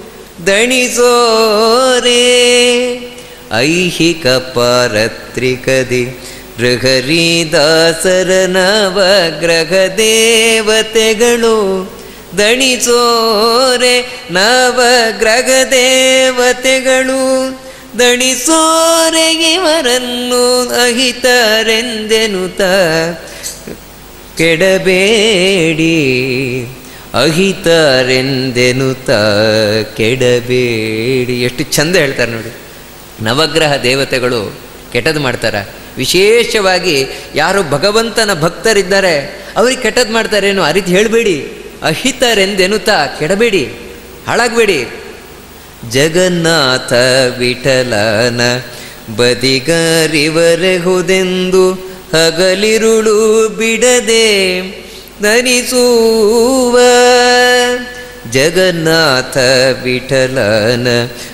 ದಣಿಸೋರೇ ಐಹಿಕ ಪಾರತ್ರಿಕದಿ ನೃಹರಿದಾಸರ ನವಗ್ರಹ ದೇವತೆಗಳು ದಣಿಸೋರೆ ನವಗ್ರಹ ದೇವತೆಗಳು ದಣಿಸೋರೆ ಇವರನ್ನು ಅಹಿತರೆಂದೆನುತ ಕೆಡಬೇಡಿ ಅಹಿತರೆಂದೆನುತ ಕೆಡಬೇಡಿ ಎಷ್ಟು ಚಂದ ಹೇಳ್ತಾರೆ ನೋಡಿ ನವಗ್ರಹ ದೇವತೆಗಳು ಕೆಟ್ಟದ್ದು ಮಾಡ್ತಾರ ವಿಶೇಷವಾಗಿ ಯಾರು ಭಗವಂತನ ಭಕ್ತರಿದ್ದಾರೆ ಅವ್ರಿಗೆ ಕೆಟ್ಟದ್ದು ಮಾಡ್ತಾರೇನು ಆ ರೀತಿ ಹೇಳಬೇಡಿ ಅಹಿತರೆಂದೆನುತ ಕೆಡಬೇಡಿ ಹಾಳಾಗಬೇಡಿ ಜಗನ್ನಾಥ ವಿಠಲನ ಬದಿಗರಿವರೆಹುದೆಂದು ಹಗಲಿರುಳು ಬಿಡದೆ ಧರಿಸುವ ಜಗನ್ನಾಥ ವಿಠಲನ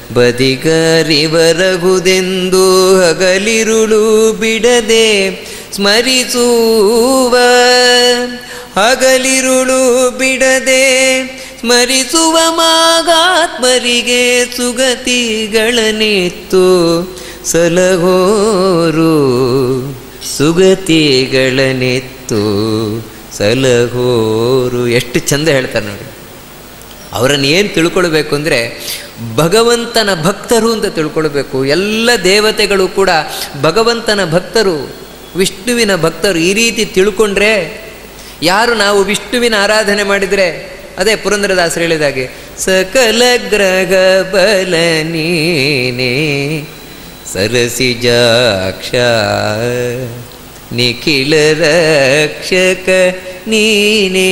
ಬದಿಗರಿವರಗುದೆಂದು ಹಗಲಿರುಳು ಬಿಡದೆ ಸ್ಮರಿಸುವ ಹಗಲಿರುಳು ಬಿಡದೆ ಸ್ಮರಿಸುವ ಮಾಗಾತ್ಮರಿಗೆ ಸುಗತಿಗಳನ್ನಿತ್ತು ಸಲಹೋರು ಸುಗತಿಗಳನ್ನಿತ್ತು ಸಲಹೋರು ಎಷ್ಟು ಚಂದ ಹೇಳ್ತಾರೆ ನೋಡಿ ಅವರನ್ನು ಏನು ತಿಳ್ಕೊಳ್ಬೇಕು ಅಂದರೆ ಭಗವಂತನ ಭಕ್ತರು ಅಂತ ತಿಳ್ಕೊಳ್ಬೇಕು ಎಲ್ಲ ದೇವತೆಗಳು ಕೂಡ ಭಗವಂತನ ಭಕ್ತರು ವಿಷ್ಣುವಿನ ಭಕ್ತರು ಈ ರೀತಿ ತಿಳ್ಕೊಂಡ್ರೆ ಯಾರು ನಾವು ವಿಷ್ಣುವಿನ ಆರಾಧನೆ ಮಾಡಿದರೆ ಅದೇ ಪುರಂದರದಾಸರು ಹೇಳಿದಾಗೆ ಸಕಲ ಗ್ರಹ ಬಲ ನೀನೇ ಸರಸಿಜಾಕ್ಷ ನಿಖಿಲ ರಕ್ಷಕ ನೀನೇ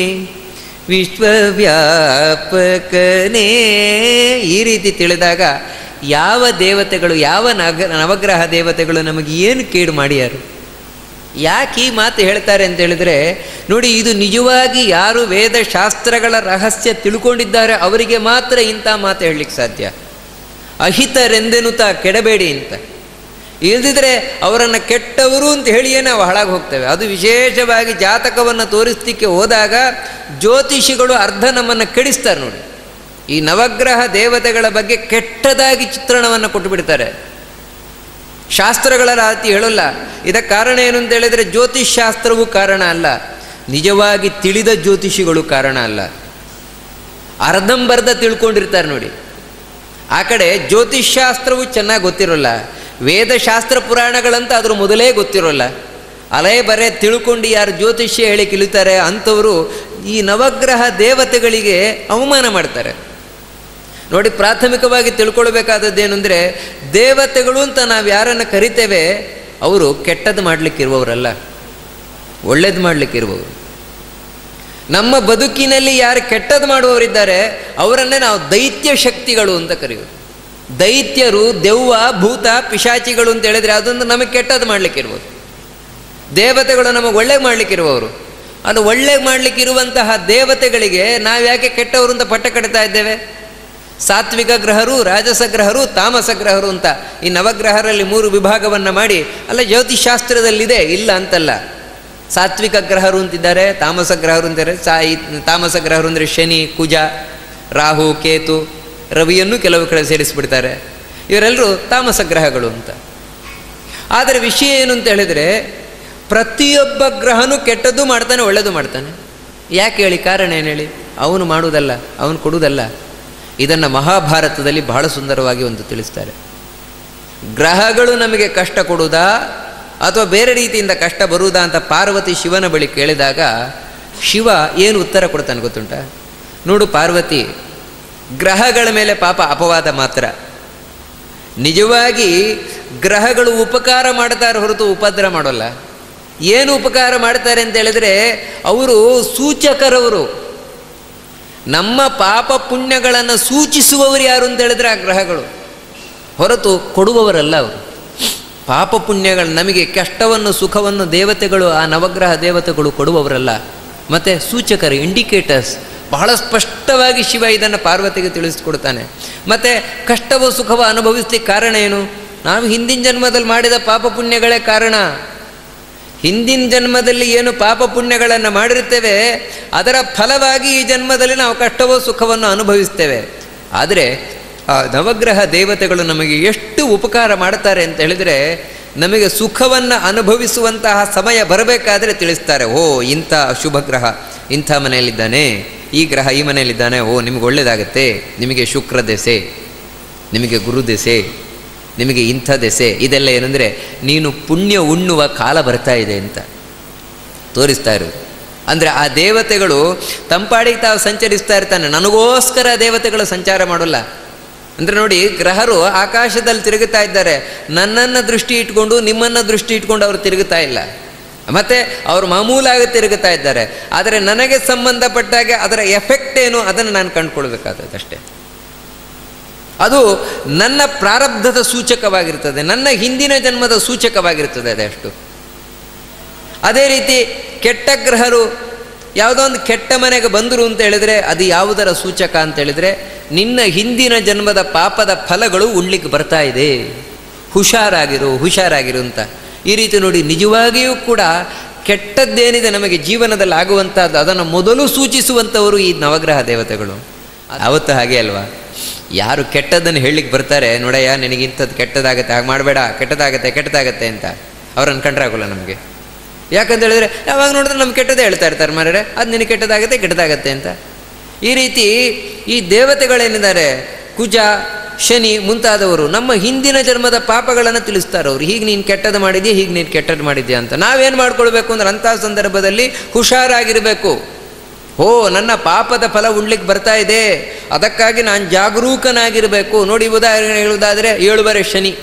ವಿಶ್ವವ್ಯಾಪಕನೇ ಈ ರೀತಿ ತಿಳಿದಾಗ ಯಾವ ದೇವತೆಗಳು ಯಾವ ನಗ ನವಗ್ರಹ ದೇವತೆಗಳು ನಮಗೆ ಏನು ಕೇಡು ಮಾಡ್ಯಾರು ಯಾಕೆ ಈ ಮಾತು ಹೇಳ್ತಾರೆ ಅಂತ ಹೇಳಿದ್ರೆ ನೋಡಿ ಇದು ನಿಜವಾಗಿ ಯಾರು ವೇದಶಾಸ್ತ್ರಗಳ ರಹಸ್ಯ ತಿಳ್ಕೊಂಡಿದ್ದಾರೆ ಅವರಿಗೆ ಮಾತ್ರ ಇಂಥ ಮಾತು ಹೇಳಲಿಕ್ಕೆ ಸಾಧ್ಯ ಅಹಿತರೆಂದೆನುತ ಕೆಡಬೇಡಿ ಅಂತ ಇಲ್ದಿದ್ರೆ ಅವರನ್ನು ಕೆಟ್ಟವರು ಅಂತ ಹೇಳಿಯೇ ನಾವು ಹಾಳಾಗಿ ಹೋಗ್ತೇವೆ ಅದು ವಿಶೇಷವಾಗಿ ಜಾತಕವನ್ನು ತೋರಿಸ್ಲಿಕ್ಕೆ ಹೋದಾಗ ಜ್ಯೋತಿಷಿಗಳು ಅರ್ಧ ನಮ್ಮನ್ನು ಕೆಡಿಸ್ತಾರೆ ನೋಡಿ ಈ ನವಗ್ರಹ ದೇವತೆಗಳ ಬಗ್ಗೆ ಕೆಟ್ಟದಾಗಿ ಚಿತ್ರಣವನ್ನು ಕೊಟ್ಟುಬಿಡ್ತಾರೆ ಶಾಸ್ತ್ರಗಳ ರಾತಿ ಹೇಳಲ್ಲ ಇದಕ್ಕೆ ಕಾರಣ ಏನು ಅಂತ ಹೇಳಿದರೆ ಜ್ಯೋತಿಷ್ ಶಾಸ್ತ್ರವೂ ಕಾರಣ ಅಲ್ಲ ನಿಜವಾಗಿ ತಿಳಿದ ಜ್ಯೋತಿಷಿಗಳು ಕಾರಣ ಅಲ್ಲ ಅರ್ಧಂಬರ್ಧ ತಿಳ್ಕೊಂಡಿರ್ತಾರೆ ನೋಡಿ ಆ ಕಡೆ ಜ್ಯೋತಿಷ್ ಶಾಸ್ತ್ರವು ಚೆನ್ನಾಗಿ ಗೊತ್ತಿರೋಲ್ಲ ವೇದಶಾಸ್ತ್ರ ಪುರಾಣಗಳಂತ ಅದ್ರ ಮೊದಲೇ ಗೊತ್ತಿರೋಲ್ಲ ಅಲೇ ಬರೇ ತಿಳ್ಕೊಂಡು ಯಾರು ಜ್ಯೋತಿಷ್ಯ ಹೇಳಿ ಕಿಳಿತಾರೆ ಅಂಥವರು ಈ ನವಗ್ರಹ ದೇವತೆಗಳಿಗೆ ಅವಮಾನ ಮಾಡ್ತಾರೆ ನೋಡಿ ಪ್ರಾಥಮಿಕವಾಗಿ ತಿಳ್ಕೊಳ್ಬೇಕಾದದ್ದೇನು ಅಂದರೆ ದೇವತೆಗಳು ಅಂತ ನಾವು ಯಾರನ್ನು ಕರಿತೇವೆ ಅವರು ಕೆಟ್ಟದ್ದು ಮಾಡಲಿಕ್ಕಿರುವವರಲ್ಲ ಒಳ್ಳೇದು ಮಾಡಲಿಕ್ಕಿರುವವರು ನಮ್ಮ ಬದುಕಿನಲ್ಲಿ ಯಾರು ಕೆಟ್ಟದ್ದು ಮಾಡುವವರಿದ್ದಾರೆ ಅವರನ್ನೇ ನಾವು ದೈತ್ಯ ಶಕ್ತಿಗಳು ಅಂತ ಕರೆಯೋದು ದೈತ್ಯರು ದೆವ್ವ ಭೂತ ಪಿಶಾಚಿಗಳು ಅಂತ ಹೇಳಿದ್ರೆ ಅದೊಂದು ನಮಗೆ ಕೆಟ್ಟದ್ದು ಮಾಡಲಿಕ್ಕಿರ್ಬೋದು ದೇವತೆಗಳು ನಮಗೆ ಒಳ್ಳೆ ಮಾಡಲಿಕ್ಕಿರುವವರು ಅದು ಒಳ್ಳೆ ಮಾಡಲಿಕ್ಕಿರುವಂತಹ ದೇವತೆಗಳಿಗೆ ನಾವು ಯಾಕೆ ಕೆಟ್ಟವರು ಅಂತ ಪಟ್ಟ ಕಟ್ತಾ ಇದ್ದೇವೆ ಸಾತ್ವಿಕ ಗ್ರಹರು ರಾಜಸ ಗ್ರಹರು ತಾಮಸ ಗ್ರಹರು ಅಂತ ಈ ನವಗ್ರಹರಲ್ಲಿ ಮೂರು ವಿಭಾಗವನ್ನು ಮಾಡಿ ಅಲ್ಲ ಜ್ಯೋತಿಷಾಸ್ತ್ರದಲ್ಲಿದೆ ಇಲ್ಲ ಅಂತಲ್ಲ ಸಾತ್ವಿಕ ಗ್ರಹರು ಅಂತಿದ್ದಾರೆ ತಾಮಸ ಗ್ರಹರು ಅಂತಾರೆ ಸಾ ಈ ತಾಮಸ ಗ್ರಹರು ಅಂದರೆ ಶನಿ ಕುಜ ರಾಹು ಕೇತು ರವಿಯನ್ನು ಕೆಲವು ಕಡೆ ಸೇರಿಸಿಬಿಡ್ತಾರೆ ಇವರೆಲ್ಲರೂ ತಾಮಸ ಗ್ರಹಗಳು ಅಂತ ಆದರೆ ವಿಷಯ ಏನು ಅಂತ ಹೇಳಿದರೆ ಪ್ರತಿಯೊಬ್ಬ ಗ್ರಹನೂ ಕೆಟ್ಟದ್ದು ಮಾಡ್ತಾನೆ ಒಳ್ಳೆಯದು ಮಾಡ್ತಾನೆ ಯಾಕೆ ಹೇಳಿ ಕಾರಣ ಏನು ಹೇಳಿ ಅವನು ಮಾಡುವುದಲ್ಲ ಅವನು ಕೊಡುವುದಲ್ಲ ಇದನ್ನು ಮಹಾಭಾರತದಲ್ಲಿ ಬಹಳ ಸುಂದರವಾಗಿ ಒಂದು ತಿಳಿಸ್ತಾರೆ ಗ್ರಹಗಳು ನಮಗೆ ಕಷ್ಟ ಕೊಡುವುದಾ ಅಥವಾ ಬೇರೆ ರೀತಿಯಿಂದ ಕಷ್ಟ ಬರುವುದಾ ಅಂತ ಪಾರ್ವತಿ ಶಿವನ ಬಳಿ ಕೇಳಿದಾಗ ಶಿವ ಏನು ಉತ್ತರ ಕೊಡ್ತಾನೆ ಗೊತ್ತುಂಟ ನೋಡು ಪಾರ್ವತಿ ಗ್ರಹಗಳ ಮೇಲೆ ಪಾಪ ಅಪವಾದ ಮಾತ್ರ ನಿಜವಾಗಿ ಗ್ರಹಗಳು ಉಪಕಾರ ಮಾಡ್ತಾರೆ ಹೊರತು ಉಪದ್ರ ಮಾಡೋಲ್ಲ ಏನು ಉಪಕಾರ ಮಾಡ್ತಾರೆ ಅಂತ ಹೇಳಿದ್ರೆ ಅವರು ಸೂಚಕರವರು ನಮ್ಮ ಪಾಪ ಪುಣ್ಯಗಳನ್ನು ಸೂಚಿಸುವವರು ಯಾರು ಅಂತ ಹೇಳಿದ್ರೆ ಆ ಗ್ರಹಗಳು ಹೊರತು ಕೊಡುವವರಲ್ಲ ಅವರು ಪಾಪ ಪುಣ್ಯಗಳು ನಮಗೆ ಕಷ್ಟವನ್ನು ಸುಖವನ್ನು ದೇವತೆಗಳು ಆ ನವಗ್ರಹ ದೇವತೆಗಳು ಕೊಡುವವರಲ್ಲ ಮತ್ತು ಸೂಚಕರು ಇಂಡಿಕೇಟರ್ಸ್ ಬಹಳ ಸ್ಪಷ್ಟವಾಗಿ ಶಿವ ಇದನ್ನು ಪಾರ್ವತಿಗೆ ತಿಳಿಸ್ಕೊಡ್ತಾನೆ ಮತ್ತು ಕಷ್ಟವೋ ಸುಖವೋ ಅನುಭವಿಸ್ಲಿಕ್ಕೆ ಕಾರಣ ಏನು ನಾವು ಹಿಂದಿನ ಜನ್ಮದಲ್ಲಿ ಮಾಡಿದ ಪಾಪ ಪುಣ್ಯಗಳೇ ಕಾರಣ ಹಿಂದಿನ ಜನ್ಮದಲ್ಲಿ ಏನು ಪಾಪ ಪುಣ್ಯಗಳನ್ನು ಮಾಡಿರ್ತೇವೆ ಅದರ ಫಲವಾಗಿ ಈ ಜನ್ಮದಲ್ಲಿ ನಾವು ಕಷ್ಟವೋ ಸುಖವನ್ನು ಅನುಭವಿಸ್ತೇವೆ ಆದರೆ ಆ ನವಗ್ರಹ ದೇವತೆಗಳು ನಮಗೆ ಎಷ್ಟು ಉಪಕಾರ ಮಾಡ್ತಾರೆ ಅಂತ ಹೇಳಿದರೆ ನಮಗೆ ಸುಖವನ್ನು ಅನುಭವಿಸುವಂತಹ ಸಮಯ ಬರಬೇಕಾದ್ರೆ ತಿಳಿಸ್ತಾರೆ ಓ ಇಂಥ ಶುಭ ಗ್ರಹ ಇಂಥ ಮನೆಯಲ್ಲಿದ್ದಾನೆ ಈ ಗ್ರಹ ಈ ಮನೆಯಲ್ಲಿದ್ದಾನೆ ಓ ನಿಮಗೆ ಒಳ್ಳೆಯದಾಗತ್ತೆ ನಿಮಗೆ ಶುಕ್ರ ದೆಸೆ ನಿಮಗೆ ಗುರು ದೆಸೆ ನಿಮಗೆ ಇಂಥ ದೆಸೆ ಇದೆಲ್ಲ ಏನಂದರೆ ನೀನು ಪುಣ್ಯ ಉಣ್ಣುವ ಕಾಲ ಬರ್ತಾ ಇದೆ ಅಂತ ತೋರಿಸ್ತಾ ಇರೋದು ಅಂದರೆ ಆ ದೇವತೆಗಳು ತಂಪಾಡಿಗೆ ತಾವು ಸಂಚರಿಸ್ತಾ ಇರ್ತಾನೆ ನನಗೋಸ್ಕರ ದೇವತೆಗಳು ಸಂಚಾರ ಮಾಡೋಲ್ಲ ಅಂದರೆ ನೋಡಿ ಗ್ರಹರು ಆಕಾಶದಲ್ಲಿ ತಿರುಗುತ್ತಾ ಇದ್ದಾರೆ ನನ್ನನ್ನು ದೃಷ್ಟಿ ಇಟ್ಕೊಂಡು ನಿಮ್ಮನ್ನು ದೃಷ್ಟಿ ಇಟ್ಕೊಂಡು ಅವರು ತಿರುಗುತ್ತಾ ಇಲ್ಲ ಮತ್ತು ಅವರು ಮಾಮೂಲಾಗಿ ತಿರುಗುತ್ತಾ ಇದ್ದಾರೆ ಆದರೆ ನನಗೆ ಸಂಬಂಧಪಟ್ಟಾಗೆ ಅದರ ಎಫೆಕ್ಟ್ ಏನು ಅದನ್ನು ನಾನು ಕಂಡುಕೊಳ್ಬೇಕಾದಷ್ಟೇ ಅದು ನನ್ನ ಪ್ರಾರಬ್ಧದ ಸೂಚಕವಾಗಿರ್ತದೆ ನನ್ನ ಹಿಂದಿನ ಜನ್ಮದ ಸೂಚಕವಾಗಿರ್ತದೆ ಅದಷ್ಟು ಅದೇ ರೀತಿ ಕೆಟ್ಟ ಗ್ರಹರು ಯಾವುದೋ ಒಂದು ಕೆಟ್ಟ ಮನೆಗೆ ಬಂದರು ಅಂತ ಹೇಳಿದರೆ ಅದು ಯಾವುದರ ಸೂಚಕ ಅಂತ ಹೇಳಿದರೆ ನಿನ್ನ ಹಿಂದಿನ ಜನ್ಮದ ಪಾಪದ ಫಲಗಳು ಉಣ್ಲಿಕ್ಕೆ ಬರ್ತಾ ಇದೆ ಹುಷಾರಾಗಿರು ಹುಷಾರಾಗಿರು ಅಂತ ಈ ರೀತಿ ನೋಡಿ ನಿಜವಾಗಿಯೂ ಕೂಡ ಕೆಟ್ಟದ್ದೇನಿದೆ ನಮಗೆ ಜೀವನದಲ್ಲಿ ಆಗುವಂಥದ್ದು ಅದನ್ನು ಮೊದಲು ಸೂಚಿಸುವಂಥವರು ಈ ನವಗ್ರಹ ದೇವತೆಗಳು ಅವತ್ತು ಹಾಗೆ ಅಲ್ವಾ ಯಾರು ಕೆಟ್ಟದ್ದನ್ನು ಹೇಳಲಿಕ್ಕೆ ಬರ್ತಾರೆ ನೋಡಯ್ಯ ನಿನಗಿಂಥದ್ದು ಕೆಟ್ಟದಾಗತ್ತೆ ಹಾಗೆ ಮಾಡಬೇಡ ಕೆಟ್ಟದಾಗತ್ತೆ ಕೆಟ್ಟದಾಗತ್ತೆ ಅಂತ ಅವ್ರನ್ನ ಕಂಡ್ರೆ ಆಗೋಲ್ಲ ನಮಗೆ ಯಾಕಂತ ಹೇಳಿದ್ರೆ ಯಾವಾಗ ನೋಡಿದ್ರೆ ನಮ್ಗೆ ಕೆಟ್ಟದೇ ಹೇಳ್ತಾ ಇರ್ತಾರೆ ಮಾರರೆ ಅದು ನಿನಗೆ ಕೆಟ್ಟದಾಗತ್ತೆ ಕೆಟ್ಟದಾಗತ್ತೆ ಅಂತ ಈ ರೀತಿ ಈ ದೇವತೆಗಳೇನಿದ್ದಾರೆ ಕುಜ ಶನಿ ಮುಂತಾದವರು ನಮ್ಮ ಹಿಂದಿನ ಜನ್ಮದ ಪಾಪಗಳನ್ನು ತಿಳಿಸ್ತಾರೆ ಅವರು ಹೀಗೆ ನೀನು ಕೆಟ್ಟದ್ದು ಮಾಡಿದ್ಯಾ ಹೀಗೆ ನೀನು ಕೆಟ್ಟದ್ದು ಮಾಡಿದ್ಯಾ ಅಂತ ನಾವೇನು ಮಾಡ್ಕೊಳ್ಬೇಕು ಅಂದ್ರೆ ಅಂಥ ಸಂದರ್ಭದಲ್ಲಿ ಹುಷಾರಾಗಿರಬೇಕು ಓ ನನ್ನ ಪಾಪದ ಫಲ ಉಣ್ಲಿಕ್ಕೆ ಬರ್ತಾ ಇದೆ ಅದಕ್ಕಾಗಿ ನಾನು ಜಾಗರೂಕನಾಗಿರಬೇಕು ನೋಡಿ ಉದಾಹರಣೆ ಹೇಳುವುದಾದರೆ ಏಳುವರೆ ಶನಿ